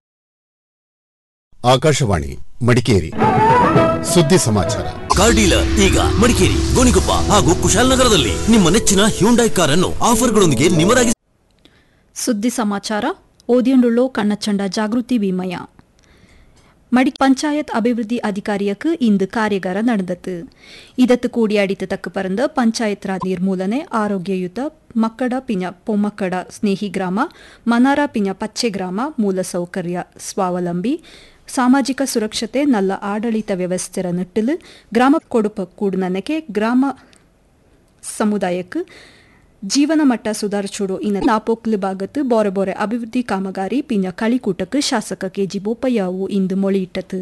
ಆಕಾಶವಾಣಿ ಮಡಿಕೇರಿ ಸುದ್ದಿ ಸಮಾಚಾರ ಕಾರ್ ಡೀಲರ್ ಈಗ ಮಡಿಕೇರಿ ಗೋಣಿಕೊಪ್ಪ ಹಾಗೂ ಕುಶಾಲನಗರದಲ್ಲಿ ನಿಮ್ಮ ನೆಚ್ಚಿನ ಹ್ಯೂಂಡೈ ಕಾರನ್ನು ಆಫರ್ಗಳೊಂದಿಗೆ ನಿಮರಾಗಿ ಸುದ್ದಿ ಸಮಾಚಾರ ಓದಿಯಂಡುಳ್ಳೋ ಕಣ್ಣಚಂಡ ಜಾಗೃತಿ ವಿಮಯ மடி பஞ்சாயத் அபிவிருத்தி அதிகாரியக்கு இந்த காரியಗಾರ ನಡೆದತು ಇದತ್ತು ಕೂಡಿಯಾಡಿತ ತಕ್ಕ ಪರಂದ ಪಂಚಾಯತ್ ರಾಜ್ ನಿರ್ಮೂಲನೆ ಆರೋಗ್ಯಯುತ ಮಕ್ಕಳ ಪಿಂಜ ಪೊಮ್ಮಕ್ಕಳ ಸ್ನೇಹಿ ಗ್ರಾಮ ಮನಾರ ಪಿಂಜ ಪಚ್ಚೆ ಗ್ರಾಮ ಮೂಲಸೌಕರ್ಯ ಸ್ವಾವಲಂಬಿ ಸಾಮಾಜಿಕ ಸುರಕ್ಷತೆ ನಲ್ಲ ಆಡಳಿತ ವ್ಯವಸ್ಥೆರ ನಿಟ್ಟಿಲು ಗ್ರಾಮ ಕೊಡುಪ ಕೂಡನಕ್ಕೆ ಗ್ರಾಮ ಸಮುದಾಯಕ್ಕೆ ಜೀವನ ಮಟ್ಟ ಸುಧಾರಿಸೋಡು ಇನ್ನ ನಾಪೋಕ್ಲು ಭಾಗತ್ತು ಬೋರೆ ಬೋರೆ ಅಭಿವೃದ್ಧಿ ಕಾಮಗಾರಿ ಪಿಂಜ ಕಳಿಕೂಟಕ್ಕೆ ಶಾಸಕ ಕೆಜಿ ಬೋಪಯ್ಯವು ಇಂದು ಮೊಳಿಯಿಟ್ಟತು